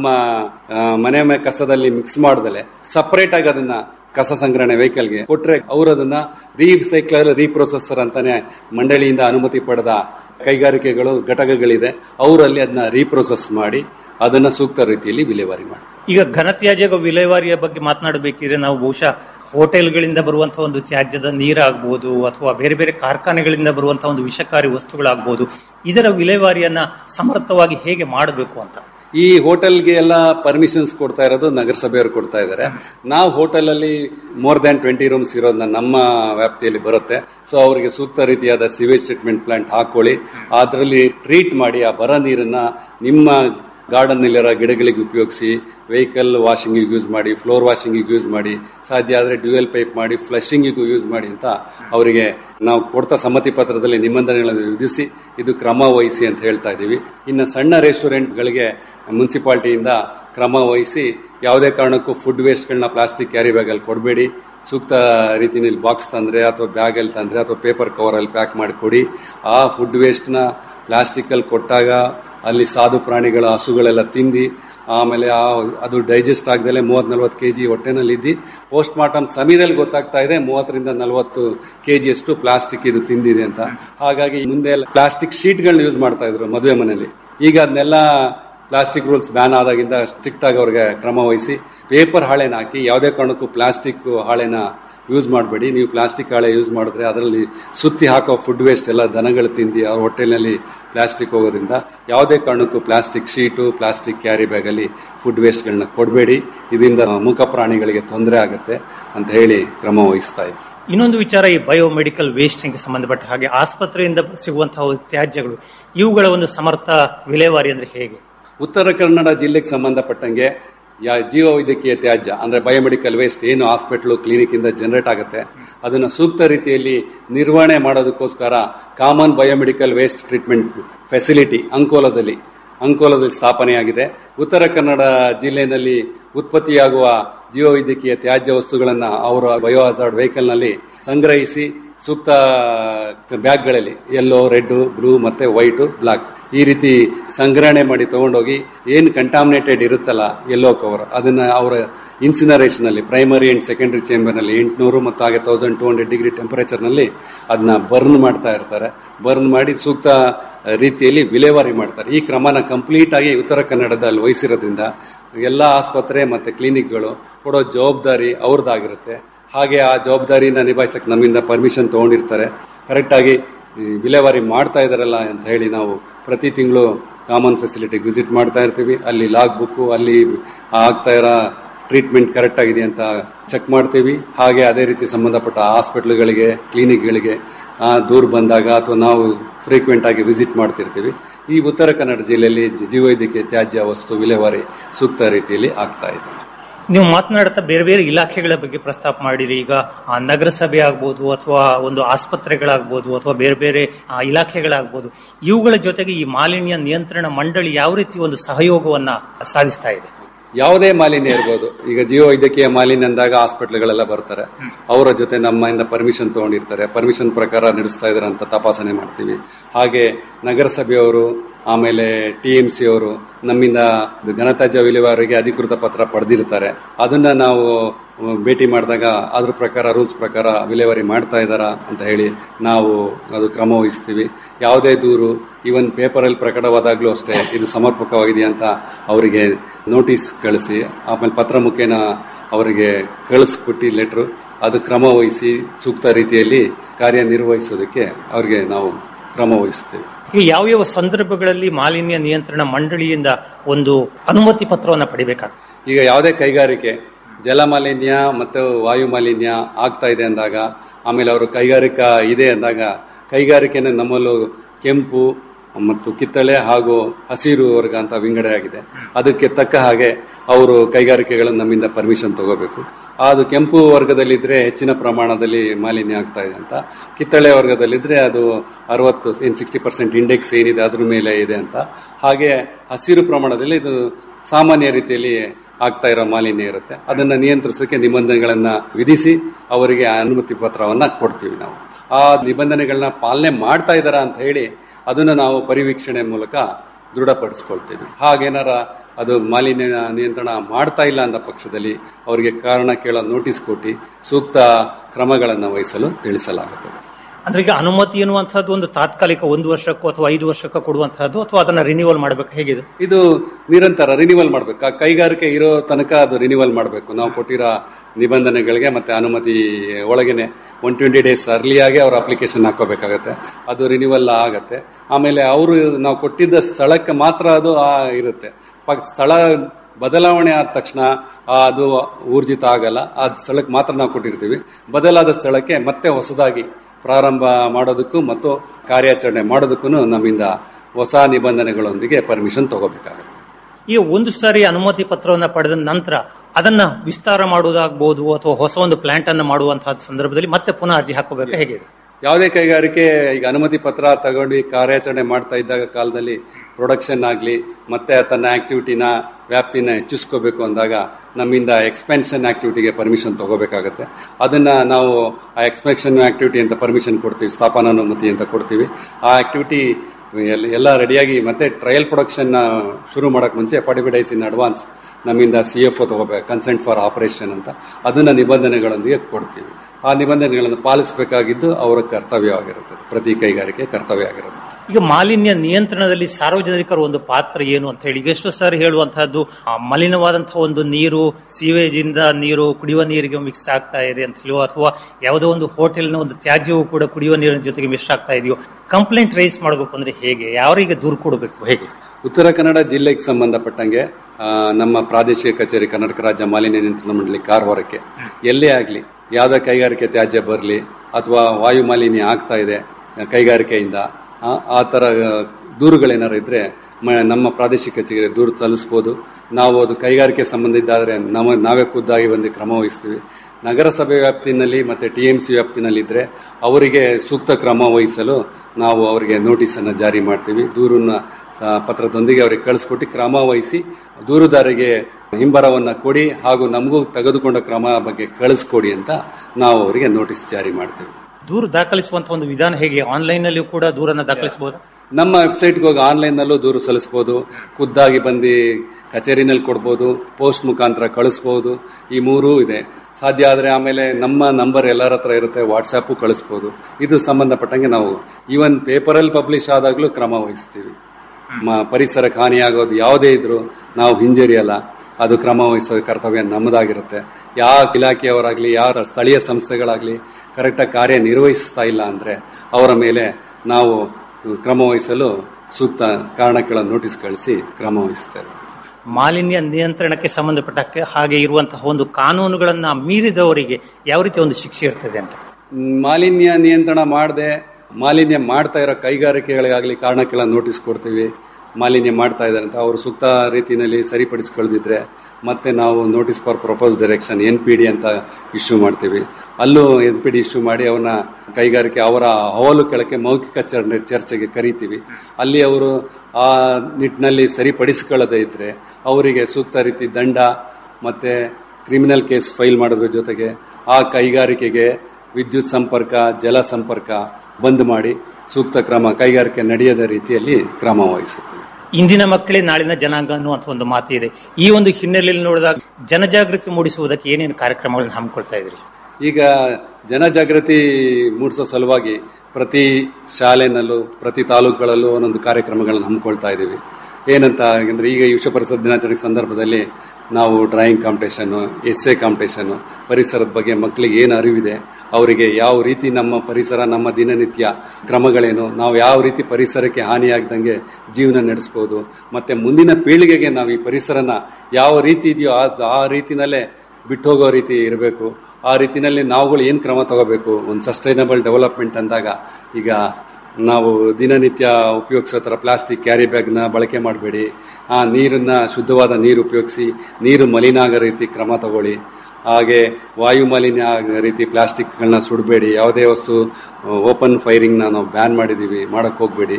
ಮನೆ ಮನೆ ಕಸದಲ್ಲಿ ಮಿಕ್ಸ್ ಮಾಡ್ದಲೆ ಸಪರೇಟ್ ಆಗಿ ಅದನ್ನ ಕಸ ಸಂಗ್ರಹಣೆ ವೆಹಿಕಲ್ಗೆ ಕೊಟ್ರೆ ಅವರು ಅದನ್ನ ರೀಸೈಕ್ಲರ್ ರೀಪ್ರೊಸೆಸರ್ ಅಂತಾನೆ ಮಂಡಳಿಯಿಂದ ಅನುಮತಿ ಪಡೆದ ಕೈಗಾರಿಕೆಗಳು ಘಟಕಗಳಿದೆ ಅವರಲ್ಲಿ ಅದನ್ನ ರೀಪ್ರೊಸೆಸ್ ಮಾಡಿ ಅದನ್ನ ಸೂಕ್ತ ರೀತಿಯಲ್ಲಿ ವಿಲೇವಾರಿ ಮಾಡ್ತಾರೆ ಈಗ ಘನತ್ಯಾಜ್ಯ ವಿಲೇವಾರಿಯ ಬಗ್ಗೆ ಮಾತನಾಡಬೇಕಿದ್ರೆ ನಾವು ಬಹುಶಃ ಹೋಟೆಲ್ಗಳಿಂದ ಬರುವಂತಹ ಒಂದು ತ್ಯಾಜ್ಯದ ನೀರಾಗಬಹುದು ಅಥವಾ ಬೇರೆ ಬೇರೆ ಕಾರ್ಖಾನೆಗಳಿಂದ ಬರುವಂತಹ ಒಂದು ವಿಷಕಾರಿ ವಸ್ತುಗಳಾಗಬಹುದು ಇದರ ವಿಲೇವಾರಿಯನ್ನ ಸಮರ್ಥವಾಗಿ ಹೇಗೆ ಮಾಡಬೇಕು ಅಂತ ಈ ಹೋಟೆಲ್ಗೆ ಎಲ್ಲ ಪರ್ಮಿಷನ್ಸ್ ಕೊಡ್ತಾ ಇರೋದು ನಗರಸಭೆಯವರು ಕೊಡ್ತಾ ಇದ್ದಾರೆ ನಾವು ಹೋಟೆಲ್ ಅಲ್ಲಿ ಮೋರ್ ದ್ಯಾನ್ ಟ್ವೆಂಟಿ ರೂಮ್ಸ್ ಇರೋದನ್ನ ನಮ್ಮ ವ್ಯಾಪ್ತಿಯಲ್ಲಿ ಬರುತ್ತೆ ಸೊ ಅವರಿಗೆ ಸೂಕ್ತ ರೀತಿಯಾದ ಸಿವೇಜ್ ಟ್ರೀಟ್ಮೆಂಟ್ ಪ್ಲಾಂಟ್ ಹಾಕೊಳ್ಳಿ ಅದರಲ್ಲಿ ಟ್ರೀಟ್ ಮಾಡಿ ಆ ಬರ ನೀರನ್ನ ನಿಮ್ಮ ಗಾರ್ಡನ್ ನಲ್ಲಿರೋ ಗಿಡಗಳಿಗೆ ಉಪಯೋಗಿಸಿ ವೆಹಿಕಲ್ ವಾಷಿಂಗಿಗೆ ಯೂಸ್ ಮಾಡಿ ಫ್ಲೋರ್ ವಾಷಿಂಗಿಗೆ ಯೂಸ್ ಮಾಡಿ ಸಾಧ್ಯ ಆದರೆ ಡ್ಯೂಯಲ್ ಪೈಪ್ ಮಾಡಿ ಫ್ಲಶಿಂಗಿಗೂ ಯೂಸ್ ಮಾಡಿ ಅಂತ ಅವರಿಗೆ ನಾವು ಕೊಡ್ತಾ ಸಮ್ಮತಿ ಪತ್ರದಲ್ಲಿ ನಿಬಂಧನೆಗಳನ್ನು ವಿಧಿಸಿ ಇದು ಕ್ರಮ ವಹಿಸಿ ಅಂತ ಹೇಳ್ತಾ ಇದ್ದೀವಿ ಇನ್ನು ಸಣ್ಣ ರೆಸ್ಟೋರೆಂಟ್ಗಳಿಗೆ ಮುನ್ಸಿಪಾಲಿಟಿಯಿಂದ ಕ್ರಮ ವಹಿಸಿ ಯಾವುದೇ ಕಾರಣಕ್ಕೂ ಫುಡ್ ವೇಸ್ಟ್ಗಳನ್ನ ಪ್ಲಾಸ್ಟಿಕ್ ಕ್ಯಾರಿ ಬ್ಯಾಗಲ್ಲಿ ಕೊಡಬೇಡಿ ಸೂಕ್ತ ರೀತಿಯಲ್ಲಿ ಬಾಕ್ಸ್ ತಂದ್ರೆ ಅಥವಾ ಬ್ಯಾಗಲ್ಲಿ ತಂದ್ರೆ ಅಥವಾ ಪೇಪರ್ ಕವರಲ್ಲಿ ಪ್ಯಾಕ್ ಮಾಡಿ ಕೊಡಿ ಆ ಫುಡ್ ವೇಸ್ಟ್ನ ಪ್ಲಾಸ್ಟಿಕಲ್ಲಿ ಕೊಟ್ಟಾಗ ಅಲ್ಲಿ ಸಾಧು ಪ್ರಾಣಿಗಳ ಹಸುಗಳೆಲ್ಲ ತಿಂದು ಆಮೇಲೆ ಆ ಅದು ಡೈಜೆಸ್ಟ್ ಆಗದಲ್ಲೇ ಮೂವತ್ ನಲ್ವತ್ತು ಕೆ ಜಿ ಹೊಟ್ಟೆನಲ್ಲಿ ಇದ್ದು ಪೋಸ್ಟ್ ಮಾರ್ಟಮ್ ಸಮಯದಲ್ಲಿ ಗೊತ್ತಾಗ್ತಾ ಇದೆ ಮೂವತ್ತರಿಂದ ನಲವತ್ತು ಕೆ ಜಿಯಷ್ಟು ಪ್ಲಾಸ್ಟಿಕ್ ಇದು ತಿಂದಿದೆ ಅಂತ ಹಾಗಾಗಿ ಮುಂದೆ ಪ್ಲಾಸ್ಟಿಕ್ ಶೀಟ್ಗಳನ್ನ ಯೂಸ್ ಮಾಡ್ತಾ ಇದ್ರು ಮದುವೆ ಮನೆಯಲ್ಲಿ ಈಗ ಅದನ್ನೆಲ್ಲ ಪ್ಲಾಸ್ಟಿಕ್ ರೂಲ್ಸ್ ಬ್ಯಾನ್ ಆದಾಗಿಂದ ಸ್ಟ್ರಿಕ್ಟ್ ಆಗಿ ಅವ್ರಿಗೆ ಕ್ರಮ ವಹಿಸಿ ಪೇಪರ್ ಹಾಳೆನ ಹಾಕಿ ಯಾವುದೇ ಕಾರಣಕ್ಕೂ ಪ್ಲಾಸ್ಟಿಕ್ ಹಾಳೆನ ಯೂಸ್ ಮಾಡಬೇಡಿ ನೀವು ಪ್ಲಾಸ್ಟಿಕ್ ಹಾಳೆ ಯೂಸ್ ಮಾಡಿದ್ರೆ ಅದರಲ್ಲಿ ಸುತ್ತಿ ಹಾಕೋ ಫುಡ್ ವೇಸ್ಟ್ ಎಲ್ಲ ದನಗಳು ತಿಂದು ಅವ್ರ ಹೊಟ್ಟೆನಲ್ಲಿ ಪ್ಲಾಸ್ಟಿಕ್ ಹೋಗೋದ್ರಿಂದ ಯಾವುದೇ ಕಾರಣಕ್ಕೂ ಪ್ಲಾಸ್ಟಿಕ್ ಶೀಟು ಪ್ಲಾಸ್ಟಿಕ್ ಕ್ಯಾರಿ ಬ್ಯಾಗಲ್ಲಿ ಫುಡ್ ವೇಸ್ಟ್ಗಳನ್ನ ಕೊಡಬೇಡಿ ಇದರಿಂದ ಮೂಕ ಪ್ರಾಣಿಗಳಿಗೆ ತೊಂದರೆ ಆಗುತ್ತೆ ಅಂತ ಹೇಳಿ ಕ್ರಮ ವಹಿಸ್ತಾ ಇದ್ದೀವಿ ಇನ್ನೊಂದು ವಿಚಾರ ಈ ಬಯೋಮೆಡಿಕಲ್ ವೇಸ್ಟ್ಗೆ ಸಂಬಂಧಪಟ್ಟ ಹಾಗೆ ಆಸ್ಪತ್ರೆಯಿಂದ ಸಿಗುವಂತಹ ತ್ಯಾಜ್ಯಗಳು ಇವುಗಳ ಒಂದು ಸಮರ್ಥ ವಿಲೇವಾರಿ ಅಂದ್ರೆ ಹೇಗೆ ಉತ್ತರ ಕನ್ನಡ ಜಿಲ್ಲೆಗೆ ಸಂಬಂಧಪಟ್ಟಂಗೆ ಯಾ ಜೀವ ವೈದ್ಯಕೀಯ ತ್ಯಾಜ್ಯ ಅಂದ್ರೆ ಬಯೋಮೆಡಿಕಲ್ ವೇಸ್ಟ್ ಏನು ಹಾಸ್ಪಿಟಲ್ ಕ್ಲಿನಿಕ್ ಇಂದ ಜನರೇಟ್ ಆಗುತ್ತೆ ಅದನ್ನ ಸೂಕ್ತ ರೀತಿಯಲ್ಲಿ ನಿರ್ವಹಣೆ ಮಾಡೋದಕ್ಕೋಸ್ಕರ common biomedical waste treatment facility ಅಂಕೋಲದಲ್ಲಿ ಅಂಕೋಲದಲ್ಲಿ ಸ್ಥಾಪನೆಯಾಗಿದೆ ಉತ್ತರ ಕನ್ನಡ ಜಿಲ್ಲೆಯಲ್ಲಿ ಉತ್ಪತ್ತಿಯಾಗುವ ಜೀವವೈದ್ಯಕೀಯ ತ್ಯಾಜ್ಯ ವಸ್ತುಗಳನ್ನು ಅವರ ಬಯೋಹಜಾರ್ಡ್ ವೆಹಿಕಲ್ ನಲ್ಲಿ ಸಂಗ್ರಹಿಸಿ ಸೂಕ್ತ ಬ್ಯಾಗ್ಗಳಲ್ಲಿ ಯೆಲ್ಲೋ ರೆಡ್ ಬ್ಲೂ ಮತ್ತೆ ವೈಟ್ ಬ್ಲಾಕ್ ಈ ರೀತಿ ಸಂಗ್ರಹಣೆ ಮಾಡಿ ತಗೊಂಡೋಗಿ ಏನು ಕಂಟಾಮಿನೇಟೆಡ್ ಇರುತ್ತಲ್ಲ ಯೆಲ್ಲೋ ಕವರ್ ಅದನ್ನ ಅವರ ಇನ್ಸಿನರೇಷನ್ ಅಲ್ಲಿ ಪ್ರೈಮರಿ ಅಂಡ್ ಸೆಕೆಂಡರಿ ಚೇಂಬರ್ ನಲ್ಲಿ ಎಂಟುನೂರು ಮತ್ತು ಹಾಗೆ thousand two hundred degree temperature ನಲ್ಲಿ ಅದನ್ನ ಬರ್ನ್ ಮಾಡ್ತಾ ಇರ್ತಾರೆ ಬರ್ನ್ ಮಾಡಿ ಸೂಕ್ತ ರೀತಿಯಲ್ಲಿ ವಿಲೇವಾರಿ ಮಾಡ್ತಾರೆ ಈ ಕ್ರಮನ ಕಂಪ್ಲೀಟ್ ಆಗಿ ಉತ್ತರ ಕನ್ನಡದಲ್ಲಿ ವಹಿಸಿರೋದ್ರಿಂದ ಎಲ್ಲ ಆಸ್ಪತ್ರೆ ಮತ್ತೆ ಕ್ಲಿನಿಕ್ಗಳು ಕೊಡೋ ಜವಾಬ್ದಾರಿ ಅವ್ರದ್ದಾಗಿರುತ್ತೆ ಹಾಗೆ ಆ ಜವಾಬ್ದಾರಿನ ನಿಭಾಯಿಸಕ್ಕೆ ನಮ್ಮಿಂದ ಪರ್ಮಿಷನ್ ತಗೊಂಡಿರ್ತಾರೆ ಕರೆಕ್ಟಾಗಿ ವಿಲೇವಾರಿ ಮಾಡ್ತಾ ಇದಾರಲ್ಲ ಅಂತ ಹೇಳಿ ನಾವು ಪ್ರತಿ ತಿಂಗಳು ಕಾಮನ್ ಫೆಸಿಲಿಟಿಗೆ ವಿಸಿಟ್ ಮಾಡ್ತಾ ಇರ್ತೀವಿ ಅಲ್ಲಿ ಲಾಗ್ ಬುಕ್ಕು ಅಲ್ಲಿ ಆಗ್ತಾ ಇರೋ ಟ್ರೀಟ್ಮೆಂಟ್ ಕರೆಕ್ಟ್ ಆಗಿದೆ ಅಂತ ಚೆಕ್ ಮಾಡ್ತೀವಿ ಹಾಗೆ ಅದೇ ರೀತಿ ಸಂಬಂಧಪಟ್ಟ ಹಾಸ್ಪಿಟ್ಲ್ಗಳಿಗೆ ಕ್ಲಿನಿಕ್ಗಳಿಗೆ ದೂರ ಬಂದಾಗ ಅಥವಾ ನಾವು ಫ್ರೀಕ್ವೆಂಟ್ ಆಗಿ ವಿಸಿಟ್ ಮಾಡ್ತಿರ್ತೀವಿ ಈ ಉತ್ತರ ಕನ್ನಡ ಜಿಲ್ಲೆಯಲ್ಲಿ ಜೀವವೈದ್ಯಕೀಯ ತ್ಯಾಜ್ಯ ವಸ್ತು ವಿಲೇವಾರಿ ಸೂಕ್ತ ರೀತಿಯಲ್ಲಿ ಆಗ್ತಾ ಇದೆ ನೀವು ಮಾತನಾಡ್ತಾ ಬೇರೆ ಬೇರೆ ಇಲಾಖೆಗಳ ಬಗ್ಗೆ ಪ್ರಸ್ತಾಪ ಮಾಡಿರಿ ಈಗ ಆ, ನಗರಸಭೆ ಆಗ್ಬೋದು ಅಥವಾ ಒಂದು ಆಸ್ಪತ್ರೆಗಳಾಗ್ಬೋದು ಅಥವಾ ಬೇರೆ ಬೇರೆ ಆ, ಇಲಾಖೆಗಳಾಗ್ಬೋದು ಇವುಗಳ ಜೊತೆಗೆ ಈ ಮಾಲಿನ್ಯ ನಿಯಂತ್ರಣ ಮಂಡಳಿ ಯಾವ ರೀತಿ ಒಂದು ಸಹಯೋಗವನ್ನ ಸಾಧಿಸ್ತಾ ಇದೆ ಯಾವುದೇ ಮಾಲಿನ್ಯ ಇರ್ಬೋದು ಈಗ ಜೀವ ವೈದ್ಯಕೀಯ ಮಾಲಿನ್ಯ ಅಂದಾಗ ಹಾಸ್ಪಿಟ್ಲ್ಗಳೆಲ್ಲ ಬರ್ತಾರೆ ಅವರ ಜೊತೆ ನಮ್ಮಿಂದ ಪರ್ಮಿಷನ್ ತಗೊಂಡಿರ್ತಾರೆ ಪರ್ಮಿಷನ್ ಪ್ರಕಾರ ನಡೆಸ್ತಾ ಇದಾರೆ ಅಂತ ತಪಾಸಣೆ ಮಾಡ್ತೀವಿ ಹಾಗೆ ನಗರಸಭೆಯವರು ಆಮೇಲೆ ಟಿ ಎಂ ಸಿ ಅವರು ನಮ್ಮಿಂದ ಘನತ್ಯಾಜ್ಯ ವಿಲೇವಾರಿಗೆ ಅಧಿಕೃತ ಪತ್ರ ಪಡೆದಿರ್ತಾರೆ ಅದನ್ನ ನಾವು ಭೇಟಿ ಮಾಡಿದಾಗ ಅದ್ರ ಪ್ರಕಾರ ರೂಲ್ಸ್ ಪ್ರಕಾರ ವಿಲೇವಾರಿ ಮಾಡ್ತಾ ಇದ್ದಾರಾ ಅಂತ ಹೇಳಿ ನಾವು ಅದು ಕ್ರಮ ವಹಿಸ್ತೀವಿ ಯಾವುದೇ ದೂರು ಈವನ್ ಪೇಪರಲ್ಲಿ ಪ್ರಕಟವಾದಾಗಲೂ ಅಷ್ಟೇ ಇದು ಸಮರ್ಪಕವಾಗಿದೆ ಅಂತ ಅವರಿಗೆ ನೋಟಿಸ್ ಕಳಿಸಿ ಆಮೇಲೆ ಪತ್ರ ಮುಖೇನ ಅವರಿಗೆ ಕಳಿಸ್ಕೊಟ್ಟು ಲೆಟ್ರು ಅದು ಕ್ರಮ ವಹಿಸಿ ಸೂಕ್ತ ರೀತಿಯಲ್ಲಿ ಕಾರ್ಯನಿರ್ವಹಿಸೋದಕ್ಕೆ ಅವರಿಗೆ ನಾವು ಕ್ರಮ ವಹಿಸ್ತೀವಿ ಈಗ ಯಾವ್ಯಾವ ಸಂದರ್ಭಗಳಲ್ಲಿ ಮಾಲಿನ್ಯ ನಿಯಂತ್ರಣ ಮಂಡಳಿಯಿಂದ ಒಂದು ಅನುಮತಿ ಪತ್ರವನ್ನು ಪಡಿಬೇಕಾಗ್ತದೆ ಈಗ ಯಾವುದೇ ಕೈಗಾರಿಕೆ ಜಲ ಮಾಲಿನ್ಯ ಮತ್ತು ವಾಯು ಮಾಲಿನ್ಯ ಆಗ್ತಾ ಇದೆ ಅಂದಾಗ ಆಮೇಲೆ ಅವರು ಕೈಗಾರಿಕಾ ಇದೆ ಅಂದಾಗ ಕೈಗಾರಿಕೆನ ನಮ್ಮಲ್ಲೂ ಕೆಂಪು ಮತ್ತು ಕಿತ್ತಳೆ ಹಾಗೂ ಹಸಿರು ವರ್ಗ ಅಂತ ವಿಂಗಡಣೆ ಆಗಿದೆ ಅದಕ್ಕೆ ತಕ್ಕ ಹಾಗೆ ಅವರು ಕೈಗಾರಿಕೆಗಳನ್ನು ನಮ್ಮಿಂದ ಪರ್ಮಿಷನ್ ತಗೋಬೇಕು ಅದು ಕೆಂಪು ವರ್ಗದಲ್ಲಿದ್ರೆ ಹೆಚ್ಚಿನ ಪ್ರಮಾಣದಲ್ಲಿ ಮಾಲಿನ್ಯ ಆಗ್ತಾ ಇದೆ ಅಂತ ಕಿತ್ತಳೆ ವರ್ಗದಲ್ಲಿದ್ರೆ ಅದು ಅರವತ್ತು ಏನ್ ಸಿಕ್ಸ್ಟಿ ಪರ್ಸೆಂಟ್ ಇಂಡೆಕ್ಸ್ ಏನಿದೆ ಅದ್ರ ಮೇಲೆ ಇದೆ ಅಂತ ಹಾಗೆ ಹಸಿರು ಪ್ರಮಾಣದಲ್ಲಿ ಇದು ಸಾಮಾನ್ಯ ರೀತಿಯಲ್ಲಿ ಆಗ್ತಾ ಇರೋ ಮಾಲಿನ್ಯ ಇರುತ್ತೆ ಅದನ್ನ ನಿಯಂತ್ರಿಸೋಕೆ ನಿಬಂಧನೆಗಳನ್ನ ವಿಧಿಸಿ ಅವರಿಗೆ ಅನುಮತಿ ಪತ್ರವನ್ನ ಕೊಡ್ತೀವಿ ನಾವು ಆ ನಿಬಂಧನೆಗಳನ್ನ ಪಾಲನೆ ಮಾಡ್ತಾ ಇದ್ದಾರಾ ಅಂತ ಹೇಳಿ ಅದನ್ನ ನಾವು ಪರಿವೀಕ್ಷಣೆ ಮೂಲಕ ದೃಢಪಡಿಸ್ಕೊಳ್ತೀವಿ ಹಾಗೇನಾರ ಅದು ಮಾಲಿನ್ಯ ನಿಯಂತ್ರಣ ಮಾಡ್ತಾ ಇಲ್ಲ ಅಂದ ಪಕ್ಷದಲ್ಲಿ ಅವರಿಗೆ ಕಾರಣ ಕೇಳೋ ನೋಟಿಸ್ ಕೊಟ್ಟು ಸೂಕ್ತ ಕ್ರಮಗಳನ್ನು ವಹಿಸಲು ತಿಳಿಸಲಾಗುತ್ತದೆ ಅಂದ್ರೆ ಈಗ ಅನುಮತಿ ಎನ್ನುವಂತಹದ್ದು ಒಂದು ತಾತ್ಕಾಲಿಕ ಒಂದು ವರ್ಷಕ್ಕೂ ಅಥವಾ ಐದು ವರ್ಷಕ್ಕೂ ಕೊಡುವಂತಹದ್ದು ಅಥವಾ ಅದನ್ನ ರಿನ್ಯೂವಲ್ ಮಾಡಬೇಕು ಹೇಗಿದೆ ಇದು ನಿರಂತರ ರಿನಿವಲ್ ಮಾಡಬೇಕು ಆ ಕೈಗಾರಿಕೆ ಇರೋ ತನಕ ಅದು ರಿನಿವಲ್ ಮಾಡಬೇಕು ನಾವು ಕೊಟ್ಟಿರೋ ನಿಬಂಧನೆಗಳಿಗೆ ಮತ್ತೆ ಅನುಮತಿ ಒಳಗೇನೆ ಒನ್ ಟ್ವೆಂಟಿ ಡೇಸ್ ಅರ್ಲಿಯಾಗಿ ಅವ್ರ ಅಪ್ಲಿಕೇಶನ್ ಹಾಕೋಬೇಕಾಗತ್ತೆ ಅದು ರಿನಿವಲ್ ಆಗತ್ತೆ ಆಮೇಲೆ ಅವರು ನಾವು ಕೊಟ್ಟಿದ್ದ ಸ್ಥಳಕ್ಕೆ ಮಾತ್ರ ಅದು ಆ ಇರುತ್ತೆ ಪಕ್- ಸ್ಥಳ ಬದಲಾವಣೆ ಆದ ತಕ್ಷಣ ಆ ಅದು ಊರ್ಜಿತ ಆಗಲ್ಲ ಆ ಸ್ಥಳಕ್ಕೆ ಮಾತ್ರ ನಾವು ಕೊಟ್ಟಿರ್ತೀವಿ ಬದಲಾದ ಸ್ಥಳಕ್ಕೆ ಮತ್ತೆ ಹೊಸದಾಗಿ ಪ್ರಾರಂಭ ಮಾಡೋದಕ್ಕೂ ಮತ್ತು ಕಾರ್ಯಾಚರಣೆ ಮಾಡೋದಕ್ಕೂ ನಮ್ಮಿಂದ ಹೊಸ ನಿಬಂಧನೆಗಳೊಂದಿಗೆ ಪರ್ಮಿಷನ್ ತಗೋಬೇಕಾಗತ್ತೆ ಈ ಒಂದು ಸಾರಿ ಅನುಮತಿ ಪತ್ರವನ್ನು ಪಡೆದ ನಂತರ ಅದನ್ನ ವಿಸ್ತಾರ ಮಾಡುವುದಾಗಬಹುದು ಅಥವಾ ಹೊಸ ಒಂದು ಪ್ಲಾಂಟ್ ಅನ್ನು ಮಾಡುವಂತಹ ಸಂದರ್ಭದಲ್ಲಿ ಮತ್ತೆ ಪುನಃ ಅರ್ಜಿ ಹಾಕಬೇಕು ಹೇಗೆ ಯಾವುದೇ ಕೈಗಾರಿಕೆ ಈಗ ಅನುಮತಿ ಪತ್ರ ತಗೊಂಡು ಕಾರ್ಯಾಚರಣೆ ಮಾಡ್ತಾ ಇದ್ದಾಗ ಕಾಲದಲ್ಲಿ ಪ್ರೊಡಕ್ಷನ್ ಆಗಲಿ ಮತ್ತೆ ತನ್ನ ಆಕ್ಟಿವಿಟಿನ ವ್ಯಾಪ್ತಿನ ಹೆಚ್ಚಿಸ್ಕೋಬೇಕು ಅಂದಾಗ ನಮ್ಮಿಂದ ಎಕ್ಸ್ಪೆನ್ಷನ್ ಆಕ್ಟಿವಿಟಿಗೆ ಪರ್ಮಿಷನ್ ತಗೋಬೇಕಾಗತ್ತೆ ಅದನ್ನ ನಾವು ಆ ಎಕ್ಸ್ಪೆನ್ಷನ್ ಆಕ್ಟಿವಿಟಿ ಅಂತ ಪರ್ಮಿಷನ್ ಕೊಡ್ತೀವಿ ಸ್ಥಾಪನಾನುಮತಿ ಅಂತ ಕೊಡ್ತೀವಿ ಆ ಆಕ್ಟಿವಿಟಿ ಎಲ್ಲ- ಎಲ್ಲ ರೆಡಿಯಾಗಿ ಮತ್ತೆ ಟ್ರಯಲ್ ಪ್ರೊಡಕ್ಷನ್ ಶುರು ಮಾಡಕ್ ಮುಂಚೆ forty five days in advance ನಮ್ಮಿಂದ ಸಿ ಎಫ್ ಒ ತಗೋಬೇಕು ಕನ್ಸೆಂಟ್ ಫಾರ್ ಆಪರೇಷನ್ ಅಂತ ಅದನ್ನ ನಿಬಂಧನೆಗಳೊಂದಿಗೆ ಕೊಡ್ತೀವಿ ಆ ನಿಬಂಧನೆಗಳನ್ನು ಪಾಲಿಸಬೇಕಾಗಿದ್ದು ಅವರ ಕರ್ತವ್ಯವಾಗಿರುತ್ತದೆ ಪ್ರತಿ ಕೈಗಾರಿಕೆ ಕರ್ತವ್ಯ ಆಗಿರುತ್ತೆ ಈಗ ಮಾಲಿನ್ಯ ನಿಯಂತ್ರಣದಲ್ಲಿ ಸಾರ್ವಜನಿಕರ ಒಂದು ಪಾತ್ರ ಏನು ಅಂತ ಹೇಳಿ ಈಗ ಎಷ್ಟೋ ಸಾರಿ ಹೇಳುವಂತಹದ್ದು ಆ, ಮಲಿನವಾದಂತಹ ಒಂದು ನೀರು ಸೀವೇಜ್ ಇಂದ ನೀರು ಕುಡಿಯುವ ನೀರಿಗೆ ಮಿಕ್ಸ್ ಆಗ್ತಾ ಇದೆ ಅಂತ ಹೇಳುವ ಅಥವಾ ಯಾವುದೋ ಒಂದು ಹೋಟೆಲ್ನ ಒಂದು ತ್ಯಾಜ್ಯವು ಕೂಡ ಕುಡಿಯುವ ನೀರಿನ ಜೊತೆಗೆ ಮಿಕ್ಸ್ ಆಗ್ತಾ ಇದೆಯೋ ಕಂಪ್ಲೇಂಟ್ ರೈಸ್ ಮಾಡಬೇಕು ಅಂದ್ರೆ ಹೇಗೆ ಯಾರಿಗೆ ದೂರು ಕೊಡಬೇಕು ಹೇಗೆ ಉತ್ತರ ಕನ್ನಡ ಜಿಲ್ಲೆಗೆ ಸಂಬಂಧಪಟ್ಟಂಗೆ ಆ, ನಮ್ಮ ಪ್ರಾದೇಶಿಕ ಕಚೇರಿ ಕರ್ನಾಟಕ ರಾಜ್ಯ ಮಾಲಿನ್ಯ ನಿಯಂತ್ರಣ ಮಂಡಳಿ ಕಾರವಾರಕ್ಕೆ ಎಲ್ಲೇ ಆಗಲಿ ಯಾವುದೇ ಕೈಗಾರಿಕೆ ತ್ಯಾಜ್ಯ ಬರಲಿ ಅಥವಾ ವಾಯು ಮಾಲಿನ್ಯ ಆಗ್ತಾ ಇದೆ ಆ, ಕೈಗಾರಿಕೆಯಿಂದ ಆ- ಆ ಥರ ದೂರುಗಳೇನಾರು ಇದ್ರೆ ಮ- ನಮ್ಮ ಪ್ರಾದೇಶಿಕ ಕಚೇರಿಗೆ ದೂರು ತಲಿಸ್ಬೋದು ನಾವು ಅದು ಕೈಗಾರಿಕೆ ಸಂಬಂಧಿದ್ದಾದರೆ ನಮ್ಮ ನಾವೇ ಖುದ್ದಾಗಿ ಬಂದು ಕ್ರಮ ವಹಿಸ್ತೀವಿ ನಗರಸಭೆ ವ್ಯಾಪ್ತಿನಲ್ಲಿ ಮತ್ತು ಟಿ ಎಂ ಸಿ ವ್ಯಾಪ್ತಿನಲ್ಲಿ ಇದ್ದರೆ ಅವರಿಗೆ ಸೂಕ್ತ ಕ್ರಮ ವಹಿಸಲು ನಾವು ಅವರಿಗೆ ನೋಟಿಸನ್ನು ಜಾರಿ ಮಾಡ್ತೀವಿ ದೂರನ್ನ ಸ- ಪತ್ರದೊಂದಿಗೆ ಅವರಿಗೆ ಕಳಿಸ್ಕೊಟ್ಟು ಕ್ರಮ ವಹಿಸಿ ದೂರುದಾರಿಗೆ ಹಿಂಬರವನ್ನು ಕೊಡಿ ಹಾಗೂ ನಮಗೂ ತೆಗೆದುಕೊಂಡ ಕ್ರಮ ಬಗ್ಗೆ ಕಳಿಸ್ಕೊಡಿ ಅಂತ ನಾವು ಅವರಿಗೆ ನೋಟಿಸ್ ಜಾರಿ ಮಾಡ್ತೀವಿ ದೂರು ದಾಖಲಿಸುವಂತ ಒಂದು ವಿಧಾನ ಹೇಗೆ ಆನ್ಲೈನ್ ನಲ್ಲಿ ಕೂಡ ದೂರನ್ನ ದಾಖಲಿಸಬಹುದು ನಮ್ಮ ವೆಬ್ಸೈಟ್ಗೆ ಹೋಗಿ ಆನ್ಲೈನ್ನಲ್ಲೂ ದೂರು ಸಲ್ಲಿಸ್ಬೋದು ಖುದ್ದಾಗಿ ಬಂದು ಕಚೇರಿನಲ್ಲಿ ಕೊಡ್ಬೋದು ಪೋಸ್ಟ್ ಮುಖಾಂತರ ಕಳಿಸ್ಬೋದು ಈ ಮೂರೂ ಇದೆ ಸಾಧ್ಯ ಆದರೆ ಆಮೇಲೆ ನಮ್ಮ ನಂಬರ್ ಎಲ್ಲರ ಹತ್ರ ಇರುತ್ತೆ ವಾಟ್ಸಪ್ಪು ಕಳಿಸ್ಬೋದು ಇದು ಸಂಬಂಧಪಟ್ಟಂಗೆ ನಾವು ಈವನ್ ಪೇಪರಲ್ಲಿ ಪಬ್ಲಿಷ್ ಆದಾಗಲೂ ಕ್ರಮ ವಹಿಸ್ತೀವಿ ಮ ಪರಿಸರಕ್ಕೆ ಹಾನಿಯಾಗೋದು ಯಾವುದೇ ಇದ್ರೂ ನಾವು ಹಿಂಜರಿಯಲ್ಲ ಅದು ಕ್ರಮ ವಹಿಸೋ ಕರ್ತವ್ಯ ನಮ್ಮದಾಗಿರುತ್ತೆ ಯಾವ ಇಲಾಖೆಯವರಾಗಲಿ ಯಾವ ಸ್ಥಳೀಯ ಸಂಸ್ಥೆಗಳಾಗಲಿ ಕರೆಕ್ಟಾಗಿ ಕಾರ್ಯನಿರ್ವಹಿಸ್ತಾ ಇಲ್ಲ ಅಂದರೆ ಅವರ ಮೇಲೆ ನಾವು ಕ್ರಮ ವಹಿಸಲು ಸೂಕ್ತ ಕಾರಣಗಳ ನೋಟಿಸ್ ಕಳಿಸಿ ಕ್ರಮ ವಹಿಸ್ತೇವೆ ಮಾಲಿನ್ಯ ನಿಯಂತ್ರಣಕ್ಕೆ ಸಂಬಂಧಪಟ್ಟ ಹಾಗೆ ಇರುವಂತಹ ಒಂದು ಕಾನೂನುಗಳನ್ನ ಮೀರಿದವರಿಗೆ ಯಾವ ರೀತಿ ಒಂದು ಶಿಕ್ಷೆ ಇರ್ತದೆ ಅಂತ ಮ್, ಮಾಲಿನ್ಯ ನಿಯಂತ್ರಣ ಮಾಡದೆ ಮಾಲಿನ್ಯ ಮಾಡ್ತಾ ಇರೋ ಕೈಗಾರಿಕೆಗಳಿಗಾಗಲಿ ಕಾರಣಕ್ಕೆಲ್ಲ ನೋಟಿಸ್ ಕೊಡ್ತೀವಿ ಮಾಲಿನ್ಯ ಮಾಡ್ತಾ ಇದ್ದಾರೆ ಅಂತ ಅವರು ಸೂಕ್ತ ರೀತಿಯಲ್ಲಿ ಸರಿಪಡಿಸ್ಕೊಳ್ದಿದ್ರೆ ಮತ್ತೆ ನಾವು notice for propose direction N P D ಅಂತ ಇಶ್ಯೂ ಮಾಡ್ತೀವಿ ಅಲ್ಲೂ ಎನ್ ಪಿ ಡಿ ಇಶ್ಯೂ ಮಾಡಿ ಅವನ್ನ ಕೈಗಾರಿಕೆ ಅವರ ಹವಲು ಕೆಳಕ್ಕೆ ಮೌಖಿಕ ಚರ್- ಚರ್ಚೆಗೆ ಕರಿತೀವಿ ಅಲ್ಲಿ ಅವರು ಆ ನಿಟ್ಟಿನಲ್ಲಿ ಸರಿಪಡಿಸ್ಕೊಳ್ಳದೇ ಇದ್ರೆ ಅವರಿಗೆ ಸೂಕ್ತ ರೀತಿ ದಂಡ ಮತ್ತೆ ಕ್ರಿಮಿನಲ್ ಕೇಸ್ ಫೈಲ್ ಮಾಡೋದ್ರ ಜೊತೆಗೆ ಆ ಕೈಗಾರಿಕೆಗೆ ವಿದ್ಯುತ್ ಸಂಪರ್ಕ ಜಲ ಸಂಪರ್ಕ ಬಂದ್ ಮಾಡಿ ಸೂಕ್ತ ಕ್ರಮ ಕೈಗಾರಿಕೆ ನಡೆಯದ ರೀತಿಯಲ್ಲಿ ಕ್ರಮ ವಹಿಸುತ್ತೇವೆ ಇಂದಿನ ಮಕ್ಕಳೇ ನಾಳಿನ ಜನಾಂಗ ಅನ್ನುವಂಥ ಒಂದು ಮಾತು ಇದೆ ಈ ಒಂದು ಹಿನ್ನೆಲೆಯಲ್ಲಿ ನೋಡಿದಾಗ ಜನಜಾಗೃತಿ ಮೂಡಿಸುವುದಕ್ಕೆ ಏನೇನು ಕಾರ್ಯಕ್ರಮಗಳನ್ನು ಹಮ್ಮಿಕೊಳ್ತಾ ಇದ್ರಿ ಈಗ ಜನಜಾಗೃತಿ ಮೂಡಿಸೋ ಸಲುವಾಗಿ ಪ್ರತಿ ಶಾಲೆನಲ್ಲೂ ಪ್ರತಿ ತಾಲೂಕುಗಳಲ್ಲೂ ಒಂದೊಂದು ಕಾರ್ಯಕ್ರಮಗಳನ್ನು ಹಮ್ಮಿಕೊಳ್ತಾ ಇದ್ದೀವಿ ಏನಂತ ಅಂದರೆ ಈಗ ವಿಶ್ವ ಪರಿಸರ ದಿನಾಚರಣೆ ಸಂದರ್ಭದಲ್ಲಿ ನಾವು ಡ್ರಾಯಿಂಗ್ ಕಾಂಪಿಟೇಷನ್ನು ಎಸ್ಸೆ ಕಾಂಪಿಟೇಷನ್ನು ಪರಿಸರದ ಬಗ್ಗೆ ಮಕ್ಕಳಿಗೆ ಏನು ಅರಿವಿದೆ ಅವರಿಗೆ ಯಾವ ರೀತಿ ನಮ್ಮ ಪರಿಸರ ನಮ್ಮ ದಿನನಿತ್ಯ ಕ್ರಮಗಳೇನು ನಾವು ಯಾವ ರೀತಿ ಪರಿಸರಕ್ಕೆ ಹಾನಿಯಾಗದಂಗೆ ಜೀವನ ನಡೆಸ್ಬೋದು ಮತ್ತು ಮುಂದಿನ ಪೀಳಿಗೆಗೆ ನಾವು ಈ ಪರಿಸರನ ಯಾವ ರೀತಿ ಇದೆಯೋ ಆ ಆ ರೀತಿನಲ್ಲೇ ಬಿಟ್ಟು ಹೋಗೋ ರೀತಿ ಇರಬೇಕು ಆ ರೀತಿನಲ್ಲಿ ನಾವುಗಳು ಏನು ಕ್ರಮ ತಗೋಬೇಕು ಒಂದು ಸಸ್ಟೈನಬಲ್ ಡೆವಲಪ್ಮೆಂಟ್ ಅಂದಾಗ ಈಗ ನಾವು ದಿನನಿತ್ಯ ಉಪಯೋಗಿಸೋ ಥರ ಪ್ಲಾಸ್ಟಿಕ್ ಕ್ಯಾರಿ ಬ್ಯಾಗ್ನ ಬಳಕೆ ಮಾಡಬೇಡಿ ಆ ನೀರನ್ನ ಶುದ್ಧವಾದ ನೀರು ಉಪಯೋಗಿಸಿ ನೀರು ಮಲಿನ ಆಗೋ ರೀತಿ ಕ್ರಮ ತಗೊಳ್ಳಿ ಹಾಗೆ ವಾಯು ಮಾಲಿನ್ಯ ಆಗೋ ರೀತಿ ಪ್ಲಾಸ್ಟಿಕ್ಗಳನ್ನ ಸುಡಬೇಡಿ ಯಾವುದೇ ವಸ್ತು ಓಪನ್ ಫೈರಿಂಗ್ನ ನಾವು ಬ್ಯಾನ್ ಮಾಡಿದ್ದೀವಿ ಮಾಡೋಕ್ಕೆ ಹೋಗಬೇಡಿ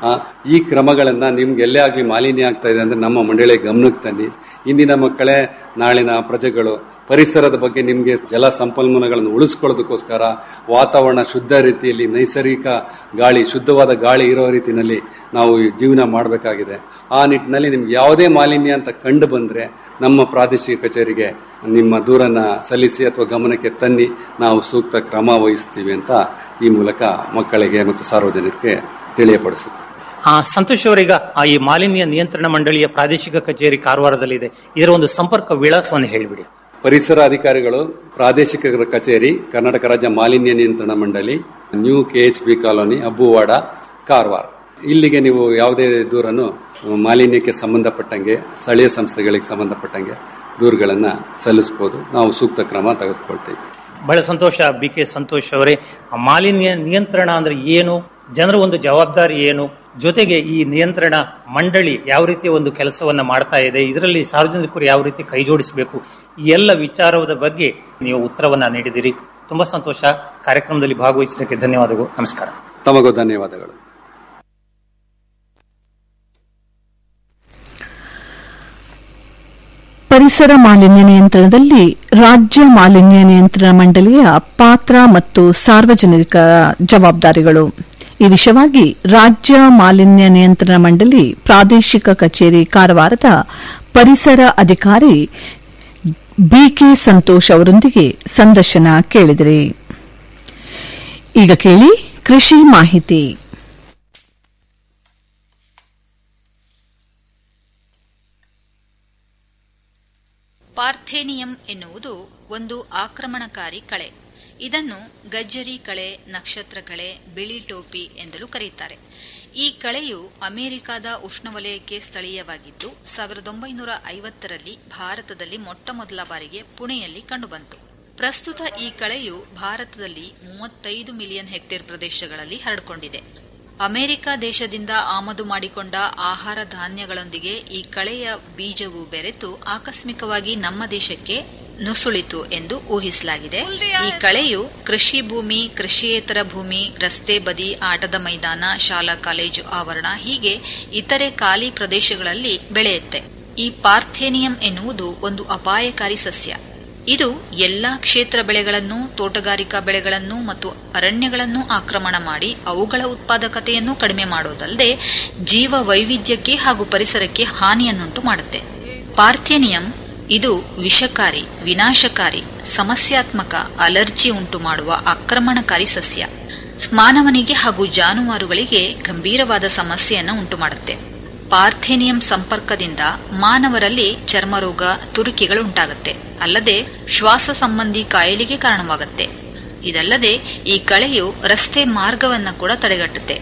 ಈ ಕ್ರಮಗಳನ್ನು ನಿಮ್ಗೆ ಎಲ್ಲೇ ಆಗಲಿ ಮಾಲಿನ್ಯ ಆಗ್ತಾ ಇದೆ ಅಂದರೆ ನಮ್ಮ ಮಂಡಳಿ ಗಮನಕ್ಕೆ ತನ್ನಿ ಇಂದಿನ ಮಕ್ಕಳೇ ನಾಳಿನ ಪ್ರಜೆಗಳು ಪರಿಸರದ ಬಗ್ಗೆ ನಿಮಗೆ ಜಲ ಸಂಪನ್ಮೂಲಗಳನ್ನು ಉಳಿಸ್ಕೊಳ್ಳೋದಕ್ಕೋಸ್ಕರ ವಾತಾವರಣ ಶುದ್ಧ ರೀತಿಯಲ್ಲಿ ನೈಸರ್ಗಿಕ ಗಾಳಿ ಶುದ್ಧವಾದ ಗಾಳಿ ಇರೋ ರೀತಿಯಲ್ಲಿ ನಾವು ಈ ಜೀವನ ಮಾಡಬೇಕಾಗಿದೆ ಆ ನಿಟ್ಟಿನಲ್ಲಿ ನಿಮ್ಗೆ ಯಾವುದೇ ಮಾಲಿನ್ಯ ಅಂತ ಕಂಡು ಬಂದರೆ ನಮ್ಮ ಪ್ರಾದೇಶಿಕ ಕಚೇರಿಗೆ ನಿಮ್ಮ ದೂರನ್ನ ಸಲ್ಲಿಸಿ ಅಥವಾ ಗಮನಕ್ಕೆ ತನ್ನಿ ನಾವು ಸೂಕ್ತ ಕ್ರಮ ವಹಿಸ್ತೀವಿ ಅಂತ ಈ ಮೂಲಕ ಮಕ್ಕಳಿಗೆ ಮತ್ತು ಸಾರ್ವಜನಿಕರಿಗೆ ತಿಳಿಯಪಡಿಸುತ್ತೆ ಆ ಸಂತೋಷ್ ಅವರೀಗ ಆ ಈ ಮಾಲಿನ್ಯ ನಿಯಂತ್ರಣ ಮಂಡಳಿಯ ಪ್ರಾದೇಶಿಕ ಕಚೇರಿ ಕಾರವಾರದಲ್ಲಿದೆ ಇದರ ಒಂದು ಸಂಪರ್ಕ ವಿಳಾಸವನ್ನು ಹೇಳಿಬಿಡಿ ಪರಿಸರ ಅಧಿಕಾರಿಗಳು ಪ್ರಾದೇಶಿಕ ಕಚೇರಿ ಕರ್ನಾಟಕ ರಾಜ್ಯ ಮಾಲಿನ್ಯ ನಿಯಂತ್ರಣ ಮಂಡಳಿ new KH B colony Abbuwada Karwar ಇಲ್ಲಿಗೆ ನೀವು ಯಾವುದೇ ದೂರನ್ನು ಮಾಲಿನ್ಯಕ್ಕೆ ಸಂಬಂಧಪಟ್ಟಂಗೆ ಸ್ಥಳೀಯ ಸಂಸ್ಥೆಗಳಿಗೆ ಸಂಬಂಧಪಟ್ಟಂಗೆ ದೂರುಗಳನ್ನು ಸಲ್ಲಿಸಬಹುದು ನಾವು ಸೂಕ್ತ ಕ್ರಮ ತೆಗೆದುಕೊಳ್ತೇವೆ ಬಹಳ ಸಂತೋಷ ಬಿ ಕೆ ಸಂತೋಷ್ ಅವರೇ ಆ ಮಾಲಿನ್ಯ ನಿಯಂತ್ರಣ ಅಂದ್ರೆ ಏನು ಜನರ ಒಂದು ಜವಾಬ್ದಾರಿ ಏನು ಜೊತೆಗೆ ಈ ನಿಯಂತ್ರಣ ಮಂಡಳಿ ಯಾವ ರೀತಿಯ ಒಂದು ಕೆಲಸವನ್ನ ಮಾಡ್ತಾ ಇದೆ ಇದರಲ್ಲಿ ಸಾರ್ವಜನಿಕರು ಯಾವ ರೀತಿ ಕೈ ಜೋಡಿಸಬೇಕು ಈ ಎಲ್ಲ ವಿಚಾರದ ಬಗ್ಗೆ ನೀವು ಉತ್ತರವನ್ನ ನೀಡಿದಿರಿ ತುಂಬಾ ಸಂತೋಷ ಕಾರ್ಯಕ್ರಮದಲ್ಲಿ ಭಾಗವಹಿಸಿದ್ದಕ್ಕೆ ಧನ್ಯವಾದಗಳು ನಮಸ್ಕಾರ ತಮಗೂ ಧನ್ಯವಾದಗಳು ಪರಿಸರ ಮಾಲಿನ್ಯ ನಿಯಂತ್ರಣದಲ್ಲಿ ರಾಜ್ಯ ಮಾಲಿನ್ಯ ನಿಯಂತ್ರಣ ಮಂಡಳಿಯ ಪಾತ್ರ ಮತ್ತು ಸಾರ್ವಜನಿಕ ಜವಾಬ್ದಾರಿಗಳು ಈ ವಿಷಯವಾಗಿ ರಾಜ್ಯ ಮಾಲಿನ್ಯ ನಿಯಂತ್ರಣ ಮಂಡಳಿ ಪ್ರಾದೇಶಿಕ ಕಚೇರಿ ಕಾರವಾರದ ಪರಿಸರ ಅಧಿಕಾರಿ ಬಿಕೆ ಸಂತೋಷ್ ಅವರೊಂದಿಗೆ ಸಂದರ್ಶನ ಕೇಳಿದಿರಿ ಈಗ ಕೇಳಿ ಕೃಷಿ ಮಾಹಿತಿ ಪಾರ್ಥೇನಿಯಂ ಎನ್ನುವುದು ಒಂದು ಆಕ್ರಮಣಕಾರಿ ಕಳೆ ಇದನ್ನು ಗಜ್ಜರಿ ಕಳೆ ನಕ್ಷತ್ರ ಕಳೆ ಬಿಳಿ ಟೋಪಿ ಎಂದಲೂ ಕರೆಯುತ್ತಾರೆ ಈ ಕಳೆಯು ಅಮೆರಿಕದ ಉಷ್ಣವಲಯಕ್ಕೆ ಸ್ಥಳೀಯವಾಗಿದ್ದು ಸಾವಿರದ ಒಂಬೈನೂರ ಐವತ್ತರಲ್ಲಿ ಭಾರತದಲ್ಲಿ ಮೊಟ್ಟಮೊದಲ ಬಾರಿಗೆ ಪುಣೆಯಲ್ಲಿ ಕಂಡುಬಂತು ಪ್ರಸ್ತುತ ಈ ಕಳೆಯು ಭಾರತದಲ್ಲಿ ಮೂವತ್ತೈದು ಮಿಲಿಯನ್ ಹೆಕ್ಟೇರ್ ಪ್ರದೇಶಗಳಲ್ಲಿ ಹರಡಿಕೊಂಡಿದೆ ಅಮೆರಿಕ ದೇಶದಿಂದ ಆಮದು ಮಾಡಿಕೊಂಡ ಆಹಾರ ಧಾನ್ಯಗಳೊಂದಿಗೆ ಈ ಕಳೆಯ ಬೀಜವು ಬೆರೆತು ಆಕಸ್ಮಿಕವಾಗಿ ನಮ್ಮ ದೇಶಕ್ಕೆ ನುಸುಳಿತು ಎಂದು ಊಹಿಸಲಾಗಿದೆ ಈ ಕಳೆಯು ಕೃಷಿ ಭೂಮಿ ಕೃಷಿಯೇತರ ಭೂಮಿ ರಸ್ತೆ ಬದಿ ಆಟದ ಮೈದಾನ ಶಾಲಾ ಕಾಲೇಜು ಆವರಣ ಹೀಗೆ ಇತರೆ ಖಾಲಿ ಪ್ರದೇಶಗಳಲ್ಲಿ ಬೆಳೆಯುತ್ತೆ ಈ ಪಾರ್ಥೇನಿಯಂ ಎನ್ನುವುದು ಒಂದು ಅಪಾಯಕಾರಿ ಸಸ್ಯ ಇದು ಎಲ್ಲಾ ಕ್ಷೇತ್ರ ಬೆಳೆಗಳನ್ನು ತೋಟಗಾರಿಕಾ ಬೆಳೆಗಳನ್ನು ಮತ್ತು ಅರಣ್ಯಗಳನ್ನು ಆಕ್ರಮಣ ಮಾಡಿ ಅವುಗಳ ಉತ್ಪಾದಕತೆಯನ್ನು ಕಡಿಮೆ ಮಾಡುವುದಲ್ಲದೆ ಜೀವ ವೈವಿಧ್ಯಕ್ಕೆ ಹಾಗೂ ಪರಿಸರಕ್ಕೆ ಹಾನಿಯನ್ನುಂಟು ಮಾಡುತ್ತೆ ಪಾರ್ಥೇನಿಯಂ ಇದು ವಿಷಕಾರಿ ವಿನಾಶಕಾರಿ ಸಮಸ್ಯಾತ್ಮಕ ಅಲರ್ಜಿ ಉಂಟು ಮಾಡುವ ಆಕ್ರಮಣಕಾರಿ ಸಸ್ಯ ಮಾನವನಿಗೆ ಹಾಗೂ ಜಾನುವಾರುಗಳಿಗೆ ಗಂಭೀರವಾದ ಸಮಸ್ಯೆಯನ್ನು ಉಂಟು ಮಾಡುತ್ತೆ ಪಾರ್ಥೇನಿಯಂ ಸಂಪರ್ಕದಿಂದ ಮಾನವರಲ್ಲಿ ಚರ್ಮರೋಗ ತುರುಕಿಗಳು ಉಂಟಾಗುತ್ತೆ ಅಲ್ಲದೆ ಶ್ವಾಸ ಸಂಬಂಧಿ ಕಾಯಿಲೆಗೆ ಕಾರಣವಾಗುತ್ತೆ ಇದಲ್ಲದೆ ಈ ಕಳೆಯು ರಸ್ತೆ ಮಾರ್ಗವನ್ನ ಕೂಡ ತಡೆಗಟ್ಟುತ್ತೆ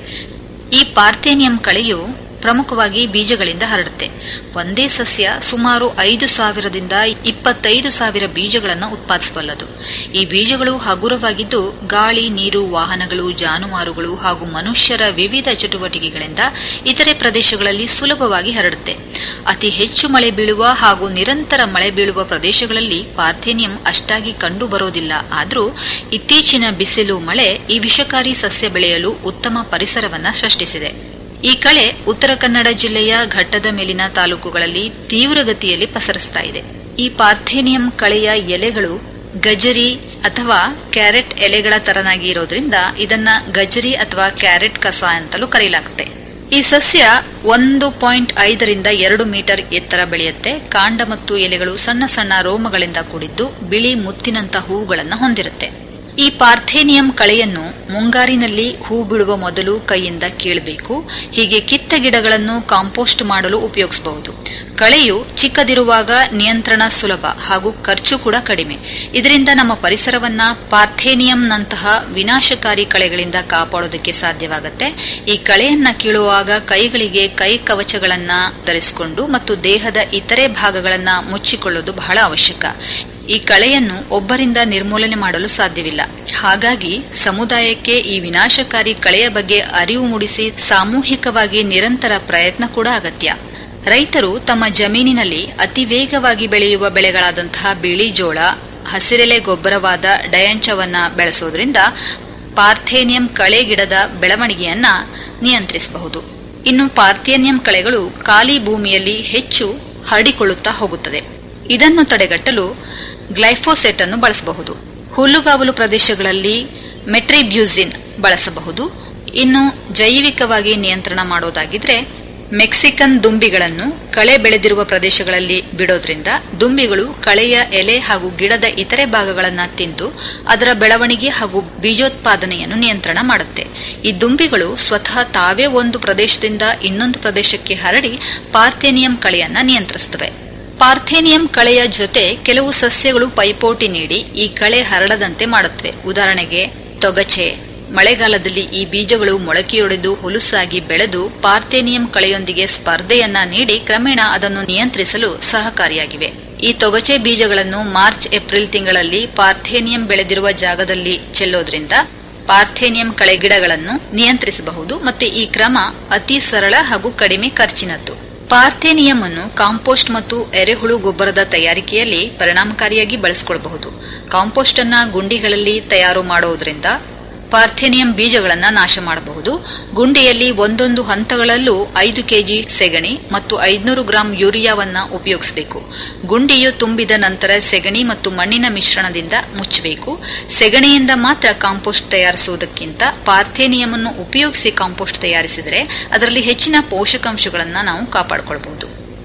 ಈ ಪಾರ್ಥೇನಿಯಂ ಕಳೆಯು ಪ್ರಮುಖವಾಗಿ ಬೀಜಗಳಿಂದ ಹರಡುತ್ತೆ ಒಂದೇ ಸಸ್ಯ ಸುಮಾರು ಐದು ಸಾವಿರದಿಂದ ಇಪ್ಪತ್ತೈದು ಸಾವಿರ ಬೀಜಗಳನ್ನು ಉತ್ಪಾದಿಸಬಲ್ಲದು ಈ ಬೀಜಗಳು ಹಗುರವಾಗಿದ್ದು ಗಾಳಿ ನೀರು ವಾಹನಗಳು ಜಾನುವಾರುಗಳು ಹಾಗೂ ಮನುಷ್ಯರ ವಿವಿಧ ಚಟುವಟಿಕೆಗಳಿಂದ ಇತರೆ ಪ್ರದೇಶಗಳಲ್ಲಿ ಸುಲಭವಾಗಿ ಹರಡುತ್ತೆ ಅತಿ ಹೆಚ್ಚು ಮಳೆ ಬೀಳುವ ಹಾಗೂ ನಿರಂತರ ಮಳೆ ಬೀಳುವ ಪ್ರದೇಶಗಳಲ್ಲಿ ಪಾರ್ಥೇನಿಯಂ ಅಷ್ಟಾಗಿ ಕಂಡು ಬರೋದಿಲ್ಲ ಆದರೂ ಇತ್ತೀಚಿನ ಬಿಸಿಲು ಮಳೆ ಈ ವಿಷಕಾರಿ ಸಸ್ಯ ಬೆಳೆಯಲು ಉತ್ತಮ ಪರಿಸರವನ್ನ ಸೃಷ್ಟಿಸಿದೆ ಈ ಕಳೆ ಉತ್ತರ ಕನ್ನಡ ಜಿಲ್ಲೆಯ ಘಟ್ಟದ ಮೇಲಿನ ತಾಲೂಕುಗಳಲ್ಲಿ ತೀವ್ರಗತಿಯಲ್ಲಿ ಪಸರಿಸ್ತಾ ಇದೆ ಈ ಪಾರ್ಥೇನಿಯಂ ಕಳೆಯ ಎಲೆಗಳು ಗಜರಿ ಅಥವಾ ಕ್ಯಾರೆಟ್ ಎಲೆಗಳ ತರನಾಗಿ ಇರೋದ್ರಿಂದ ಇದನ್ನ ಗಜರಿ ಅಥವಾ ಕ್ಯಾರೆಟ್ ಕಸ ಅಂತಲೂ ಕರೆಯಲಾಗುತ್ತೆ ಈ ಸಸ್ಯ ಒಂದು ಪಾಯಿಂಟ್ ಐದರಿಂದ ಎರಡು ಮೀಟರ್ ಎತ್ತರ ಬೆಳೆಯುತ್ತೆ ಕಾಂಡ ಮತ್ತು ಎಲೆಗಳು ಸಣ್ಣ ಸಣ್ಣ ರೋಮಗಳಿಂದ ಕೂಡಿದ್ದು ಬಿಳಿ ಮುತ್ತಿನಂತ ಹೂಗಳನ್ನು ಹೊಂದಿರುತ್ತೆ ಈ ಪಾರ್ಥೇನಿಯಂ ಕಳೆಯನ್ನು ಮುಂಗಾರಿನಲ್ಲಿ ಹೂ ಬಿಡುವ ಮೊದಲು ಕೈಯಿಂದ ಕೀಳಬೇಕು ಹೀಗೆ ಕಿತ್ತ ಗಿಡಗಳನ್ನು ಕಾಂಪೋಸ್ಟ್ ಮಾಡಲು ಉಪಯೋಗಿಸಬಹುದು ಕಳೆಯು ಚಿಕ್ಕದಿರುವಾಗ ನಿಯಂತ್ರಣ ಸುಲಭ ಹಾಗೂ ಖರ್ಚು ಕೂಡ ಕಡಿಮೆ ಇದರಿಂದ ನಮ್ಮ ಪರಿಸರವನ್ನ ಪಾರ್ಥೇನಿಯಂನಂತಹ ವಿನಾಶಕಾರಿ ಕಳೆಗಳಿಂದ ಕಾಪಾಡೋದಕ್ಕೆ ಸಾಧ್ಯವಾಗುತ್ತೆ ಈ ಕಳೆಯನ್ನ ಕೀಳುವಾಗ ಕೈಗಳಿಗೆ ಕೈ ಕವಚಗಳನ್ನ ಧರಿಸಿಕೊಂಡು ಮತ್ತು ದೇಹದ ಇತರೆ ಭಾಗಗಳನ್ನ ಮುಚ್ಚಿಕೊಳ್ಳೋದು ಬಹಳ ಅವಶ್ಯಕ ಈ ಕಳೆಯನ್ನು ಒಬ್ಬರಿಂದ ನಿರ್ಮೂಲನೆ ಮಾಡಲು ಸಾಧ್ಯವಿಲ್ಲ ಹಾಗಾಗಿ ಸಮುದಾಯಕ್ಕೆ ಈ ವಿನಾಶಕಾರಿ ಕಳೆಯ ಬಗ್ಗೆ ಅರಿವು ಮೂಡಿಸಿ ಸಾಮೂಹಿಕವಾಗಿ ನಿರಂತರ ಪ್ರಯತ್ನ ಕೂಡ ಅಗತ್ಯ ರೈತರು ತಮ್ಮ ಜಮೀನಿನಲ್ಲಿ ಅತಿ ವೇಗವಾಗಿ ಬೆಳೆಯುವ ಬೆಳೆಗಳಾದಂತಹ ಬಿಳಿ ಜೋಳ ಹಸಿರೆಲೆ ಗೊಬ್ಬರವಾದ ಡಯಾಂಚವನ್ನ ಬೆಳೆಸೋದ್ರಿಂದ ಪಾರ್ಥೇನಿಯಂ ಕಳೆ ಗಿಡದ ಬೆಳವಣಿಗೆಯನ್ನ ನಿಯಂತ್ರಿಸಬಹುದು ಇನ್ನು ಪಾರ್ಥೇನಿಯಂ ಕಳೆಗಳು ಖಾಲಿ ಭೂಮಿಯಲ್ಲಿ ಹೆಚ್ಚು ಹರಡಿಕೊಳ್ಳುತ್ತಾ ಹೋಗುತ್ತದೆ ಇದನ್ನು ತಡೆಗಟ್ಟಲು ಗ್ಲೈಫೋಸೆಟ್ ಅನ್ನು ಬಳಸಬಹುದು ಹುಲ್ಲುಗಾವಲು ಪ್ರದೇಶಗಳಲ್ಲಿ ಮೆಟ್ರಿಬ್ಯೂಸಿನ್ ಬಳಸಬಹುದು ಇನ್ನು ಜೈವಿಕವಾಗಿ ನಿಯಂತ್ರಣ ಮಾಡೋದಾಗಿದ್ರೆ ಮೆಕ್ಸಿಕನ್ ದುಂಬಿಗಳನ್ನು ಕಳೆ ಬೆಳೆದಿರುವ ಪ್ರದೇಶಗಳಲ್ಲಿ ಬಿಡೋದ್ರಿಂದ ದುಂಬಿಗಳು ಕಳೆಯ ಎಲೆ ಹಾಗೂ ಗಿಡದ ಇತರೆ ಭಾಗಗಳನ್ನು ತಿಂದು ಅದರ ಬೆಳವಣಿಗೆ ಹಾಗೂ ಬೀಜೋತ್ಪಾದನೆಯನ್ನು ನಿಯಂತ್ರಣ ಮಾಡುತ್ತೆ ಈ ದುಂಬಿಗಳು ಸ್ವತಃ ತಾವೇ ಒಂದು ಪ್ರದೇಶದಿಂದ ಇನ್ನೊಂದು ಪ್ರದೇಶಕ್ಕೆ ಹರಡಿ ಪಾರ್ಥೇನಿಯಂ ಕಳೆಯನ್ನ ನಿಯಂತ್ರಿಸುತ್ತವೆ ಪಾರ್ಥೇನಿಯಂ ಕಳೆಯ ಜೊತೆ ಕೆಲವು ಸಸ್ಯಗಳು ಪೈಪೋಟಿ ನೀಡಿ ಈ ಕಳೆ ಹರಡದಂತೆ ಮಾಡುತ್ತವೆ ಉದಾಹರಣೆಗೆ ತೊಗಚೆ ಮಳೆಗಾಲದಲ್ಲಿ ಈ ಬೀಜಗಳು ಮೊಳಕೆಯೊಡೆದು ಹುಲುಸಾಗಿ ಬೆಳೆದು ಪಾರ್ಥೇನಿಯಂ ಕಳೆಯೊಂದಿಗೆ ಸ್ಪರ್ಧೆಯನ್ನ ನೀಡಿ ಕ್ರಮೇಣ ಅದನ್ನು ನಿಯಂತ್ರಿಸಲು ಸಹಕಾರಿಯಾಗಿವೆ ಈ ತೊಗಚೆ ಬೀಜಗಳನ್ನು ಮಾರ್ಚ್ ಏಪ್ರಿಲ್ ತಿಂಗಳಲ್ಲಿ ಪಾರ್ಥೇನಿಯಂ ಬೆಳೆದಿರುವ ಜಾಗದಲ್ಲಿ ಚೆಲ್ಲೋದ್ರಿಂದ ಪಾರ್ಥೇನಿಯಂ ಕಳೆ ಗಿಡಗಳನ್ನು ನಿಯಂತ್ರಿಸಬಹುದು ಮತ್ತೆ ಈ ಕ್ರಮ ಅತಿ ಸರಳ ಹಾಗೂ ಕಡಿಮೆ ಖರ್ಚಿನದ್ದು ಪಾರ್ಥೇನಿಯಂ ಅನ್ನು ಕಾಂಪೋಸ್ಟ್ ಮತ್ತು ಎರೆಹುಳು ಗೊಬ್ಬರದ ತಯಾರಿಕೆಯಲ್ಲಿ ಪರಿಣಾಮಕಾರಿಯಾಗಿ ಬಳಸಿಕೊಳ್ಳಬಹುದು ಕಾಂಪೋಸ್ಟ್ ಅನ್ನ ಗುಂಡಿಗಳಲ್ಲಿ ತಯಾರು ಮಾಡುವುದರಿಂದ ಪಾರ್ಥೇನಿಯಂ ಬೀಜಗಳನ್ನು ನಾಶ ಮಾಡಬಹುದು ಗುಂಡಿಯಲ್ಲಿ ಒಂದೊಂದು ಹಂತಗಳಲ್ಲೂ ಐದು ಕೆಜಿ ಸೆಗಣಿ ಮತ್ತು ಐದುನೂರು ಗ್ರಾಂ ಯೂರಿಯಾವನ್ನ ಉಪಯೋಗಿಸಬೇಕು ಗುಂಡಿಯು ತುಂಬಿದ ನಂತರ ಸೆಗಣಿ ಮತ್ತು ಮಣ್ಣಿನ ಮಿಶ್ರಣದಿಂದ ಮುಚ್ಚಬೇಕು ಸೆಗಣಿಯಿಂದ ಮಾತ್ರ ಕಾಂಪೋಸ್ಟ್ ತಯಾರಿಸುವುದಕ್ಕಿಂತ ಪಾರ್ಥೇನಿಯಂ ಅನ್ನು ಉಪಯೋಗಿಸಿ ಕಾಂಪೋಸ್ಟ್ ತಯಾರಿಸಿದರೆ ಅದರಲ್ಲಿ ಹೆಚ್ಚಿನ ಪೋಷಕಾಂಶಗಳನ್ನು ನಾವು ಕಾಪಾಡಿಕೊಳ್ಳಬಹುದು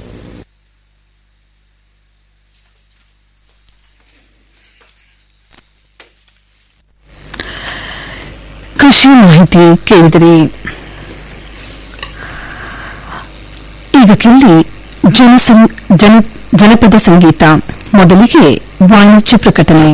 ಕೃಷಿ ಮಾಹಿತಿ ಕೇಳಿದಿರಿ ಈಗ ಕೇಳಿ ಜನಸಂ- ಜನ- ಜನಪದ ಸಂಗೀತ ಮೊದಲಿಗೆ ವಾಣಿಜ್ಯ ಪ್ರಕಟಣೆ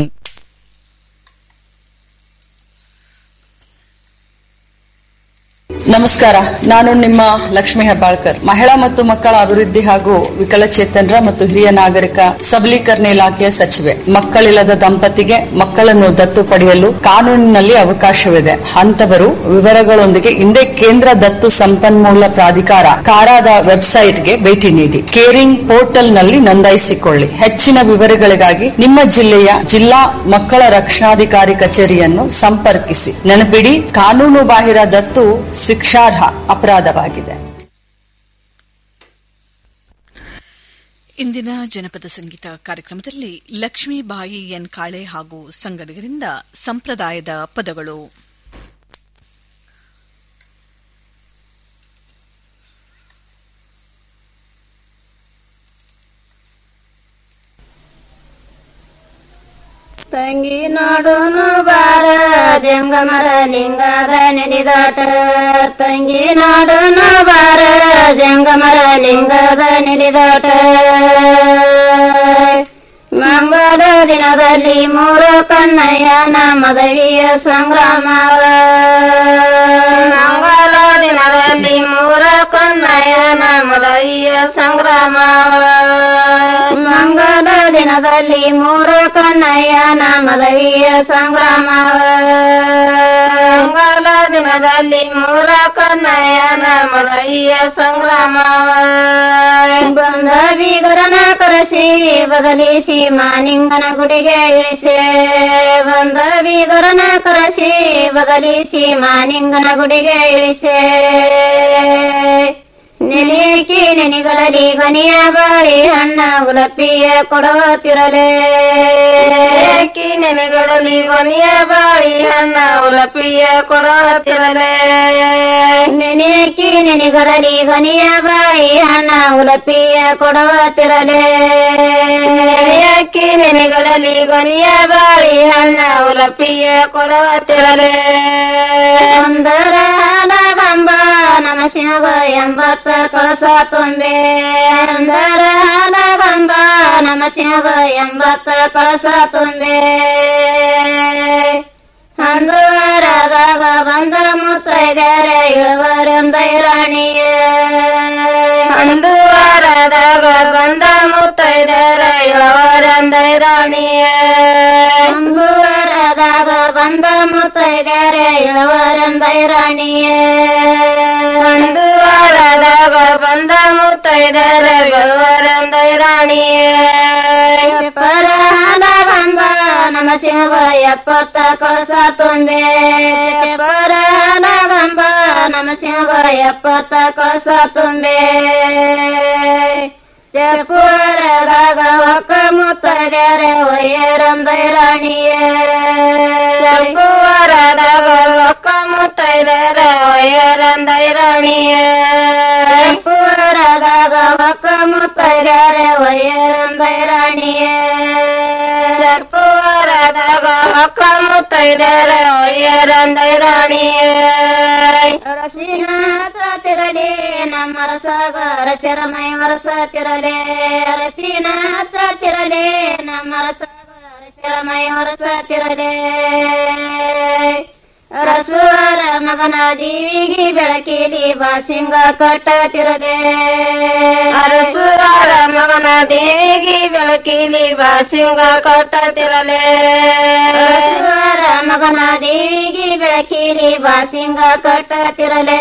ನಮಸ್ಕಾರ ನಾನು ನಿಮ್ಮ ಲಕ್ಷ್ಮಿ ಹೆಬ್ಬಾಳ್ಕರ್ ಮಹಿಳಾ ಮತ್ತು ಮಕ್ಕಳ ಅಭಿವೃದ್ಧಿ ಹಾಗೂ ವಿಕಲಚೇತನರ ಮತ್ತು ಹಿರಿಯ ನಾಗರಿಕ ಸಬಲೀಕರಣ ಇಲಾಖೆಯ ಸಚಿವೆ ಮಕ್ಕಳಿಲ್ಲದ ದಂಪತಿಗೆ ಮಕ್ಕಳನ್ನು ದತ್ತು ಪಡೆಯಲು ಕಾನೂನಿನಲ್ಲಿ ಅವಕಾಶವಿದೆ ಅಂತವರು ವಿವರಗಳೊಂದಿಗೆ ಹಿಂದೆ ಕೇಂದ್ರ ದತ್ತು ಸಂಪನ್ಮೂಲ ಪ್ರಾಧಿಕಾರ ಕಾರಾದ ವೆಬ್ಸೈಟ್ಗೆ ಭೇಟಿ ನೀಡಿ ಕೇರಿಂಗ್ ಪೋರ್ಟಲ್ ನಲ್ಲಿ ನೋಂದಾಯಿಸಿಕೊಳ್ಳಿ ಹೆಚ್ಚಿನ ವಿವರಗಳಿಗಾಗಿ ನಿಮ್ಮ ಜಿಲ್ಲೆಯ ಜಿಲ್ಲಾ ಮಕ್ಕಳ ರಕ್ಷಣಾಧಿಕಾರಿ ಕಚೇರಿಯನ್ನು ಸಂಪರ್ಕಿಸಿ ನೆನಪಿಡಿ ಕಾನೂನು ಬಾಹಿರ ದತ್ತು ಶಿಕ್ಷಾರ್ಹ ಅಪರಾಧವಾಗಿದೆ ಇಂದಿನ ಜನಪದ ಸಂಗೀತ ಕಾರ್ಯಕ್ರಮದಲ್ಲಿ ಲಕ್ಷ್ಮೀಬಾಯಿ ಎನ್ ಕಾಳೆ ಹಾಗೂ ಸಂಗಡಿಗರಿಂದ ಸಂಪ್ರದಾಯದ ಪದಗಳು ತಂಗಿ ನೋಡುನು ಬಾರ ಜಂಗಮರ ಲಿಂಗದ ನಿಲಿದಾಟ ತಂಗಿ ನೋಡುನು ಬಾರ ಜಂಗಮರ ಲಿಂಗದ ನಿಲಿದಾಟ ಮಂಗಳ ದಿನದಲ್ಲಿ ಮೂರು ಕಣ್ಣಯ್ಯನ ಮದವಿಯ ಸಂಗ್ರಾಮ ಮಂಗಳ ದಿನದಲ್ಲಿ ಮೂರ ಕನ್ನಯ್ಯನ ಮದವಿಯ ಸಂಗ್ರಾಮ ಮಂಗಳ ದಿನದಲ್ಲಿ ಮೂರು ಕನ್ನಯ್ಯನ ಮದವಿಯ ಸಂಗ್ರಾಮ ಮಂಗಳ ದಿನದಲ್ಲಿ ಮೂರ ಕನ್ನಯ್ಯನ ಮದವಿಯ ಸಂಗ್ರಾಮ ಬಂದ ಬೀಗರನ ಕರೆಸಿ ಬದಲಿಸಿ ಮಾನಿಂಗನ ಗುಡಿಗೆ ಇಳಿಸೆ ಬಂದ ಬೀಗರನ ಕರೆಸಿ ಬದಲಿಸಿ ಮಾನಿಂಗನ ಗುಡಿಗೆ ಇಳಿಸೆ ನೆಲಿಯಕಿ ನೆನಿಗಳಲ್ಲಿ ಗನಿಯ ಬಾಳಿ ಹಣ್ಣ ಉಲಪಿಯ ಕೊಡುತ್ತಿರಲೆ ನೆಲಿಯಕಿ ನೆನೆಗಳಲ್ಲಿ ಗನಿಯ ಬಾಳಿ ಹಣ್ಣ ಉಲಪಿಯ ಕೊಡುತ್ತಿರಲೆ ನೆನೆಯಕಿ ನೆನೆಗಳಲ್ಲಿ ಗನಿಯ ಬಾಳಿ ಹಣ್ಣ ಉಲಪಿಯ ಕೊಡುತ್ತಿರಲೆ ನೆನೆಯಕಿ ನೆನೆಗಳಲ್ಲಿ ಗನಿಯ ಬಾಳಿ ಹಣ್ಣ ಉಲಪಿಯ ಕೊಡುತ್ತಿರಲೆ ಒಂದರ ಗಂಬ ನಮ ಶಿವಗ ಎಂಬತ್ತ ಕಳಸ ತುಂಬೆ ಅಂದರ ಗಂಬ ನಮ ಶಿವಗ ಎಂಬತ್ತ ಕಳಸ ತುಂಬೆ ಅಂದುವರದಾಗ ಬಂದ ಮುತ್ತೈದ್ಯಾರೆ ಇಳುವರೆಂದೈ ರಾಣಿಯ ಅಂದುವಾರದಾಗ ಬಂದ ಮುತ್ತೈದ್ಯಾರ ಇಳುವರೆಂದೈ ರಾಣಿಯ ಅಂದುವಾರದಾಗ ಬಂದ ಮುತ್ತೈದ್ಯಾರೆ ಇಳುವರೆಂದೈ ರಾಣಿಯ ಅಂದುವಾರದಾಗ ಬಂದ ಮುತ್ತೈದ್ಯಾರ ಇಳುವರೆಂದೈ ರಾಣಿಯ ಪರಹದ ಗಂಬ ನಮ ಶಿವಗ ಎಪ್ಪತ್ತ ಕಳಸ ತುಂಬೆ ಪರಹದ ಗಂಬ ನಮ ಶಿವಗ ಎಪ್ಪತ್ತ ಕಳಸ ತುಂಬೆ ಚೆಪ್ಪುವರದಾಗ ಒಕ್ಕ ಮುತ್ತದ್ಯಾರೆ ಒಯ್ಯರಂದೈ ರಾಣಿಯ ಚೆಪ್ಪುವರದಾಗ ಒಕ್ಕ ಮುತ್ತೈದರೆ ಒಯ್ಯರಂದೈ ರಾಣಿಯ ಚೆಪ್ಪುವರದಾಗ ಒಕ್ಕ ಮುತ್ತೈದರೆ ಒಯ್ಯರಂದೈ ರಾಣಿಯ ಚೆಪ್ಪುವರದಾಗ ಒಕ್ಕ ಮುತ್ತೈದರೆ ಒಯ್ಯರಂದೈ ರಾಣಿಯ ರಸಿನ ತಿರಲಿ ನಮ್ಮ ರಸಗ ರಸರಮೈ ವರಸ ತಿರಲೆ ರಸಿನ ತಿರಲೆ ನಮ್ಮ ರಸಗ ರಸರಮೈ ವರಸ ತಿರಲೆ ರಸುವರ ಮಗನ ದೇವಿಗೆ ಬೆಳಕಿಲಿ ಬಾಸಿಂಗ ಕಟ್ಟತಿರಲೆ ಅರಸುವರ ಮಗನ ದೇವಿಗೆ ಬೆಳಕಿಲಿ ಬಾಸಿಂಗ ಕಟ್ಟತಿರಲೆ ಅರಸುವರ ಮಗನ ದೇವಿಗೆ ಬೆಳಕಿಲಿ ಬಾಸಿಂಗ ಕಟ್ಟತಿರಲೆ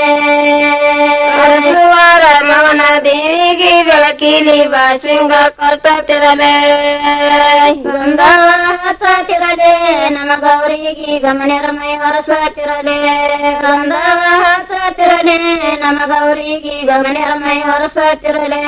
ಅರಸುವರ ಮಗನ ದೇವಿಗೆ ಬೆಳಕಿಲಿ ಬಾಸಿಂಗ ಕಟ್ಟತಿರಲೆ ಗಂಧವ ಹಚ್ಚತಿರಲೆ ನಮ ಗೌರಿಗೆ ಗಮನರಮಯ ಹೊರಸತಿರಲೆ ಗಂಧವ ಹಚ್ಚತಿರಲೆ ನಮ ಗೌರಿಗೆ ಗಮನರಮಯ ಹೊರಸತಿರಲೆ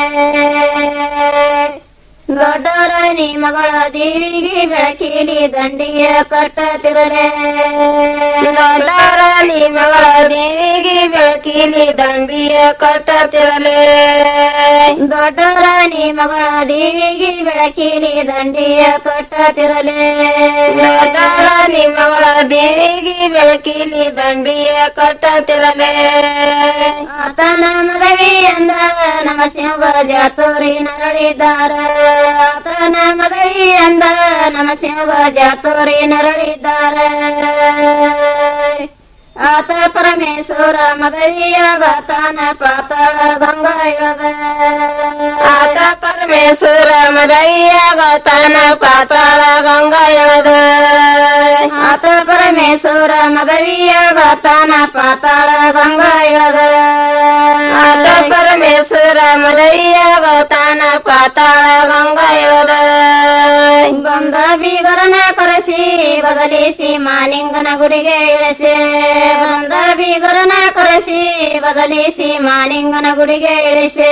ದೊಡ್ಡರ ನೀ ಮಗಳ ದೇವಿಗೆ ಬೆಳಕಿಲಿ ದಂಡಿಯ ಕಟ್ಟತಿರಲೆ ದೊಡ್ಡರ ನೀ ಮಗಳ ದೇವಿಗೆ ಬೆಳಕಿಲಿ ದಂಡಿಯ ಕಟ್ಟತಿರಲೆ ದೊಡ್ಡರ ನೀ ಮಗಳ ದೇವಿಗೆ ಬೆಳಕಿಲಿ ದಂಡಿಯ ಕಟ್ಟತಿರಲೆ ದೊಡ್ಡರ ನೀ ಮಗಳ ದೇವಿಗೆ ಬೆಳಕಿಲಿ ದಂಡಿಯ ಕಟ್ಟತಿರಲೆ ಆತನ ಮದವಿ ಅಂದ ನಮ ಶಿವಗ ಜಾತೂರಿ ನರಳಿದಾರ ಆತನ ಮದವಿ ಅಂದ ನಮ ಶಿವಗ ಜಾತೂರಿ ನರಳಿದಾರ ಆತ ಪರಮೇಶ್ವರ ಮದವಿಯಾಗ ತಾನ ಪಾತಾಳ ಗಂಗಾ ಇಳದ ಆತ ಪರಮೇಶ್ವರ ಮದವಿಯಾಗ ತಾನ ಪಾತಾಳ ಗಂಗಾ ಇಳದ ಆತ ಪರಮೇಶ್ವರ ಮದವಿಯಾಗ ತಾನ ಪಾತಾಳ ಗಂಗಾ ಇಳದ ಆತ ಪರಮೇಶ್ವರ ಮದವಿಯಾಗ ತಾನ ಪಾತಾಳ ಗಂಗಾ ಇಳದ ಬಂದ ಬೀಗರನ ಕರೆಸಿ ಬದಲಿಸಿ ಮಾನಿಂಗನ ಗುಡಿಗೆ ಇಳಿಸಿ ಬಂದ ಬೀಗರನ ಕರೆಸಿ ಬದಲಿಸಿ ಮಾನಿಂಗನ ಗುಡಿಗೆ ಇಳಿಸಿ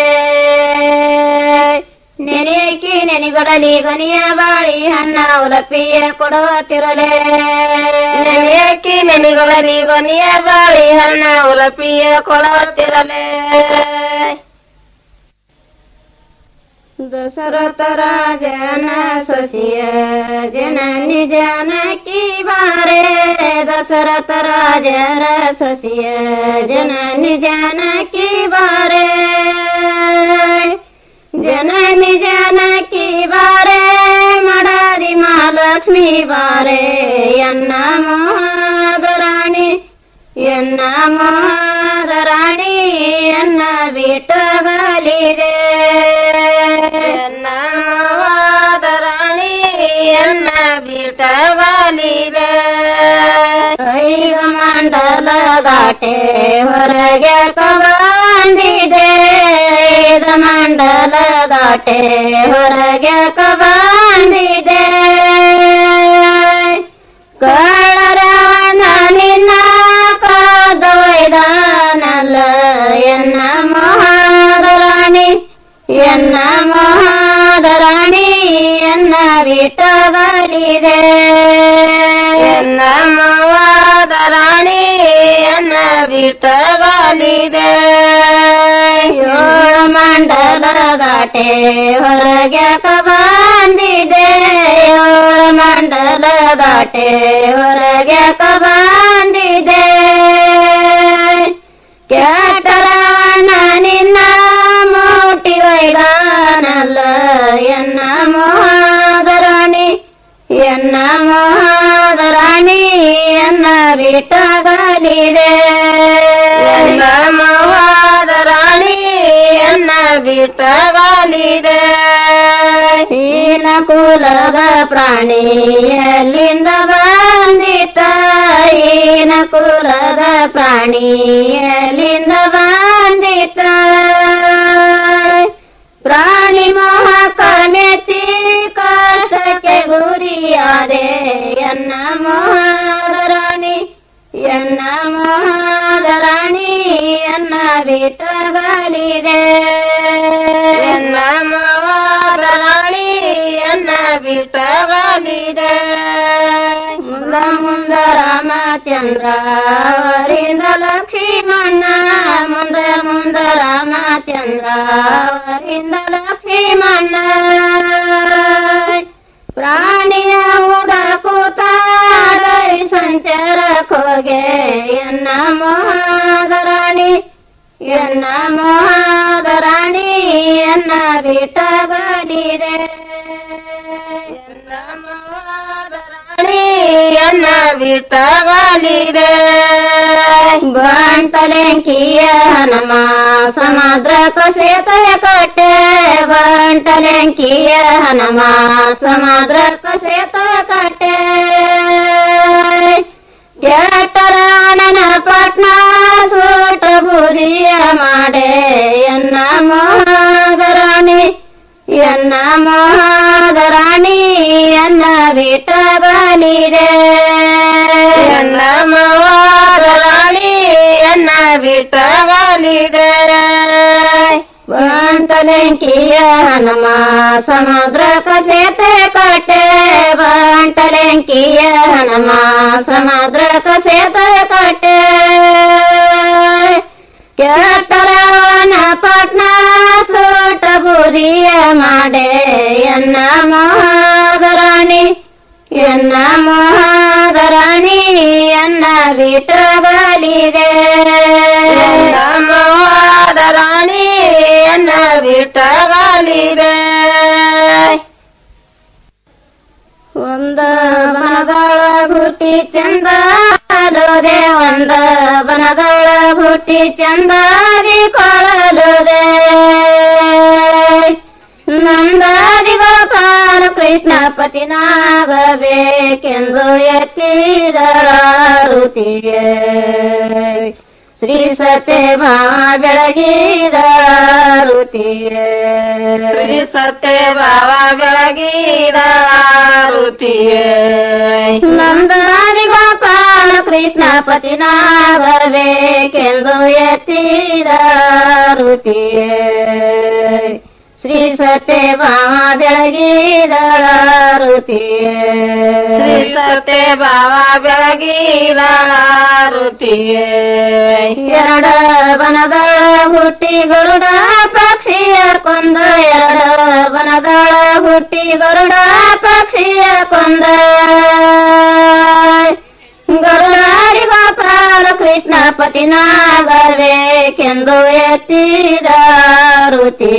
ನೆನೆಯಕಿ ನೆನಿಗಡಲಿ ಗನಿಯ ಬಾಳಿ ಹಣ್ಣ ಉಲಪಿಯ ಕೊಡುವ ತಿರಲೆ ನೆನೆಯಕಿ ನೆನಿಗಡಲಿ ಗನಿಯ ಬಾಳಿ ಹಣ್ಣ ಉಲಪಿಯ ಕೊಡುವ ತಿರಲೆ ದಶರಥ ರಾಜನ ಸೊಸಿಯ ಜನನಿ ಜಾನಕಿ ಬಾರೆ ದಶರಥ ರಾಜರ ಸೊಸಿಯ ಜನನಿ ಜಾನಕಿ ಬಾರೆ ಜನನಿ ಜಾನಕಿ ಬಾರೆ ಮಡದಿ ಮಹಾಲಕ್ಷ್ಮಿ ಬಾರೆ ಎನ್ನ ಮಹಾದರಾಣಿ ಎನ್ನ ಮಹಾದರಾಣಿ ಎನ್ನ ಬಿಟ್ಟಗಲಿದೆ ಎನ್ನ ಮಹಾದರಾಣಿ ಎನ್ನ ಬಿಟ್ಟಗಲಿದೆ ಈಗ ಮಂಡಲ ದಾಟೆ ಹೊರಗೆ ಕಬಂದಿದೆ ಐದ ಮಂಡಲ ದಾಟೆ ಹೊರಗೆ ಕಬಂದಿದೆ ಕಳ್ಳರಾವಣ ನಿನ್ನ ಕಾದೊಯ್ದಾನಲ್ಲ ಎನ್ನ ಮಹಾದರಾಣಿ ಎನ್ನ ಮಹಾದರಾಣಿ ಎನ್ನ ಬಿಟ್ಟಗಲಿದೆ ಎನ್ನ ಮಹಾದರಾಣಿ ಎನ್ನ ಬಿಟ್ಟಗಲಿದೆ ಏಳು ಮಂಡಲ ದಾಟೆ ಹೊರಗೆ ಕಬಂದಿದೆ ಏಳು ಮಂಡಲ ದಾಟೆ ಹೊರಗೆ ಕಬಂದಿದೆ ಕೆಟ್ಟರವಣ್ಣ ನಿನ್ನ ಮೂಟಿ ವೈದಾನಲ್ಲ ಎನ್ನ ಮಹಾದರಾಣಿ ಎನ್ನ ಮಹಾದರಾಣಿ ಎನ್ನ ಬಿಟ್ಟಗಲಿದೆ ಎನ್ನ ಮಹಾದರಾಣಿ ಎನ್ನ ಬಿಟ್ಟಗಲಿದೆ ಹೀನ ಕುಲದ ಪ್ರಾಣಿ ಎಲ್ಲಿಂದ ಬಂದಿತ ಹೀನ ಕುಲದ ಪ್ರಾಣಿ ಎಲ್ಲಿಂದ ಬಂದಿತ ಪ್ರಾಣಿ ಮೋಹಕ ಮೆಚ್ಚಿ ಕಷ್ಟಕ್ಕೆ ಗುರಿಯಾದೆ ಎನ್ನ ಮಹಾದರಾಣಿ ಎನ್ನ ಮಹಾದರಾಣಿ ಎನ್ನ ಬಿಟ್ಟಗಲಿದೆ ಎನ್ನ ಮಹಾದರಾಣಿ ಎನ್ನ ಬಿಟ್ಟಗಲಿದೆ ಮುಂದ ಮುಂದ ರಾಮಚಂದ್ರ ಅವರಿಂದ ಲಕ್ಷ್ಮಣ ಮುಂದ ಮುಂದ ರಾಮಚಂದ್ರ ಅವರಿಂದ ಲಕ್ಷ್ಮಣ ಪ್ರಾಣಿಯ ಹುಡಕುತ್ತಾಡವಿ ಸಂಚಾರಕ್ಕೋಗೆ ಎನ್ನ ಮಹಾದರಾಣಿ ಎನ್ನ ಮಹಾದರಾಣಿ ಎನ್ನ ಬಿಟ್ಟಗಲಿದೆ ಎನ್ನ ಮಹಾದರಾಣಿ ಎನ್ನ ಬಿಟ್ಟಗಲಿದೆ ಬಂಟಲೆಂಕಿಯ ಹನುಮ ಸಮುದ್ರ ಕಸೇತಯ ಕಟ್ಟೆ ಬಂಟಲೆಂಕಿಯ ಹನುಮ ಸಮುದ್ರ ಕಸೇತಯ ಕಟ್ಟೆ ಕೆಟ್ಟರಾಣನ ಪಟ್ನ ಸೂಟ ಬುದಿಯ ಮಾಡೆ ಎನ್ನ ಮಹಾದರಾಣಿ ಎನ್ನ ಮಹಾದರಾಣಿ ಎನ್ನ ಬಿಟ್ಟಗಲಿದೆ ಎನ್ನ ಮಹಾದರಾಣಿ ಎನ್ನ ಬಿಟ್ಟಗಲಿದೆ ಬಂಟಲೆಂಕಿಯ ಹನುಮ ಸಮುದ್ರ ಕಸೇತೆ ಕಟ್ಟೆ ಬಂಟಲೆಂಕಿಯ ಹನುಮ ಸಮುದ್ರ ಕಸೇತೆ ಕಟ್ಟೆ ಕೆಟ್ಟರವನ ಪಟ್ನ ಸೋಟ ಬುದಿಯ ಮಾಡೆ ಎನ್ನ ಮಹಾದರಾಣಿ ಎನ್ನ ಮಹಾದರಾಣಿ ಎನ್ನ ಬಿಟ್ಟಗಲಿದೆ ಎನ್ನ ಮಹಾದರಾಣಿ ಎನ್ನ ಬಿಟ್ಟಗಲಿದೆ ಒಂದ ಬನದೊಳಗ ಹುಟ್ಟಿ ಚಂದ ಆಡೋದೆ ಒಂದ ಬನದೊಳ ಹುಟ್ಟಿ ಚಂದಾದಿ ಕೊಳಲುದೆ ನಂದಾದಿ ಗೋಪಾಲ ಕೃಷ್ಣ ಪತಿನಾಗಬೇಕೆಂದು ಎತ್ತಿದಳಾರುತಿಯೇ ಶ್ರೀ ಸತ್ಯಭಾ ಬೆಳಗಿದಳಾರುತಿಯೇ ಶ್ರೀ ಸತ್ಯಭಾವ ಬೆಳಗಿದಳಾರುತಿಯೇ ನಂದಾದಿ ಗೋಪಾಲ ಕೃಷ್ಣ ಪತಿನಾಗಬೇಕೆಂದು ಎತ್ತಿದಳಾರುತಿಯೇ ಶ್ರೀ ಸತ್ಯಭಾವ ಬೆಳಗಿದಳಾರುತಿಯೇ ಶ್ರೀ ಸತ್ಯಭಾವ ಬೆಳಗಿದಳಾರುತಿಯೇ ಎರಡ ಬನದಳ ಹುಟ್ಟಿ ಗರುಡ ಪಕ್ಷಿಯ ಕೊಂದ ಎರಡ ಬನದಳ ಹುಟ್ಟಿ ಗರುಡ ಪಕ್ಷಿಯ ಕೊಂದ ಗರುಡಾರಿ ಗೋಪಾಲ ಕೃಷ್ಣ ಪತಿನಾಗಬೇಕೆಂದು ಎತ್ತಿದಾರುತಿ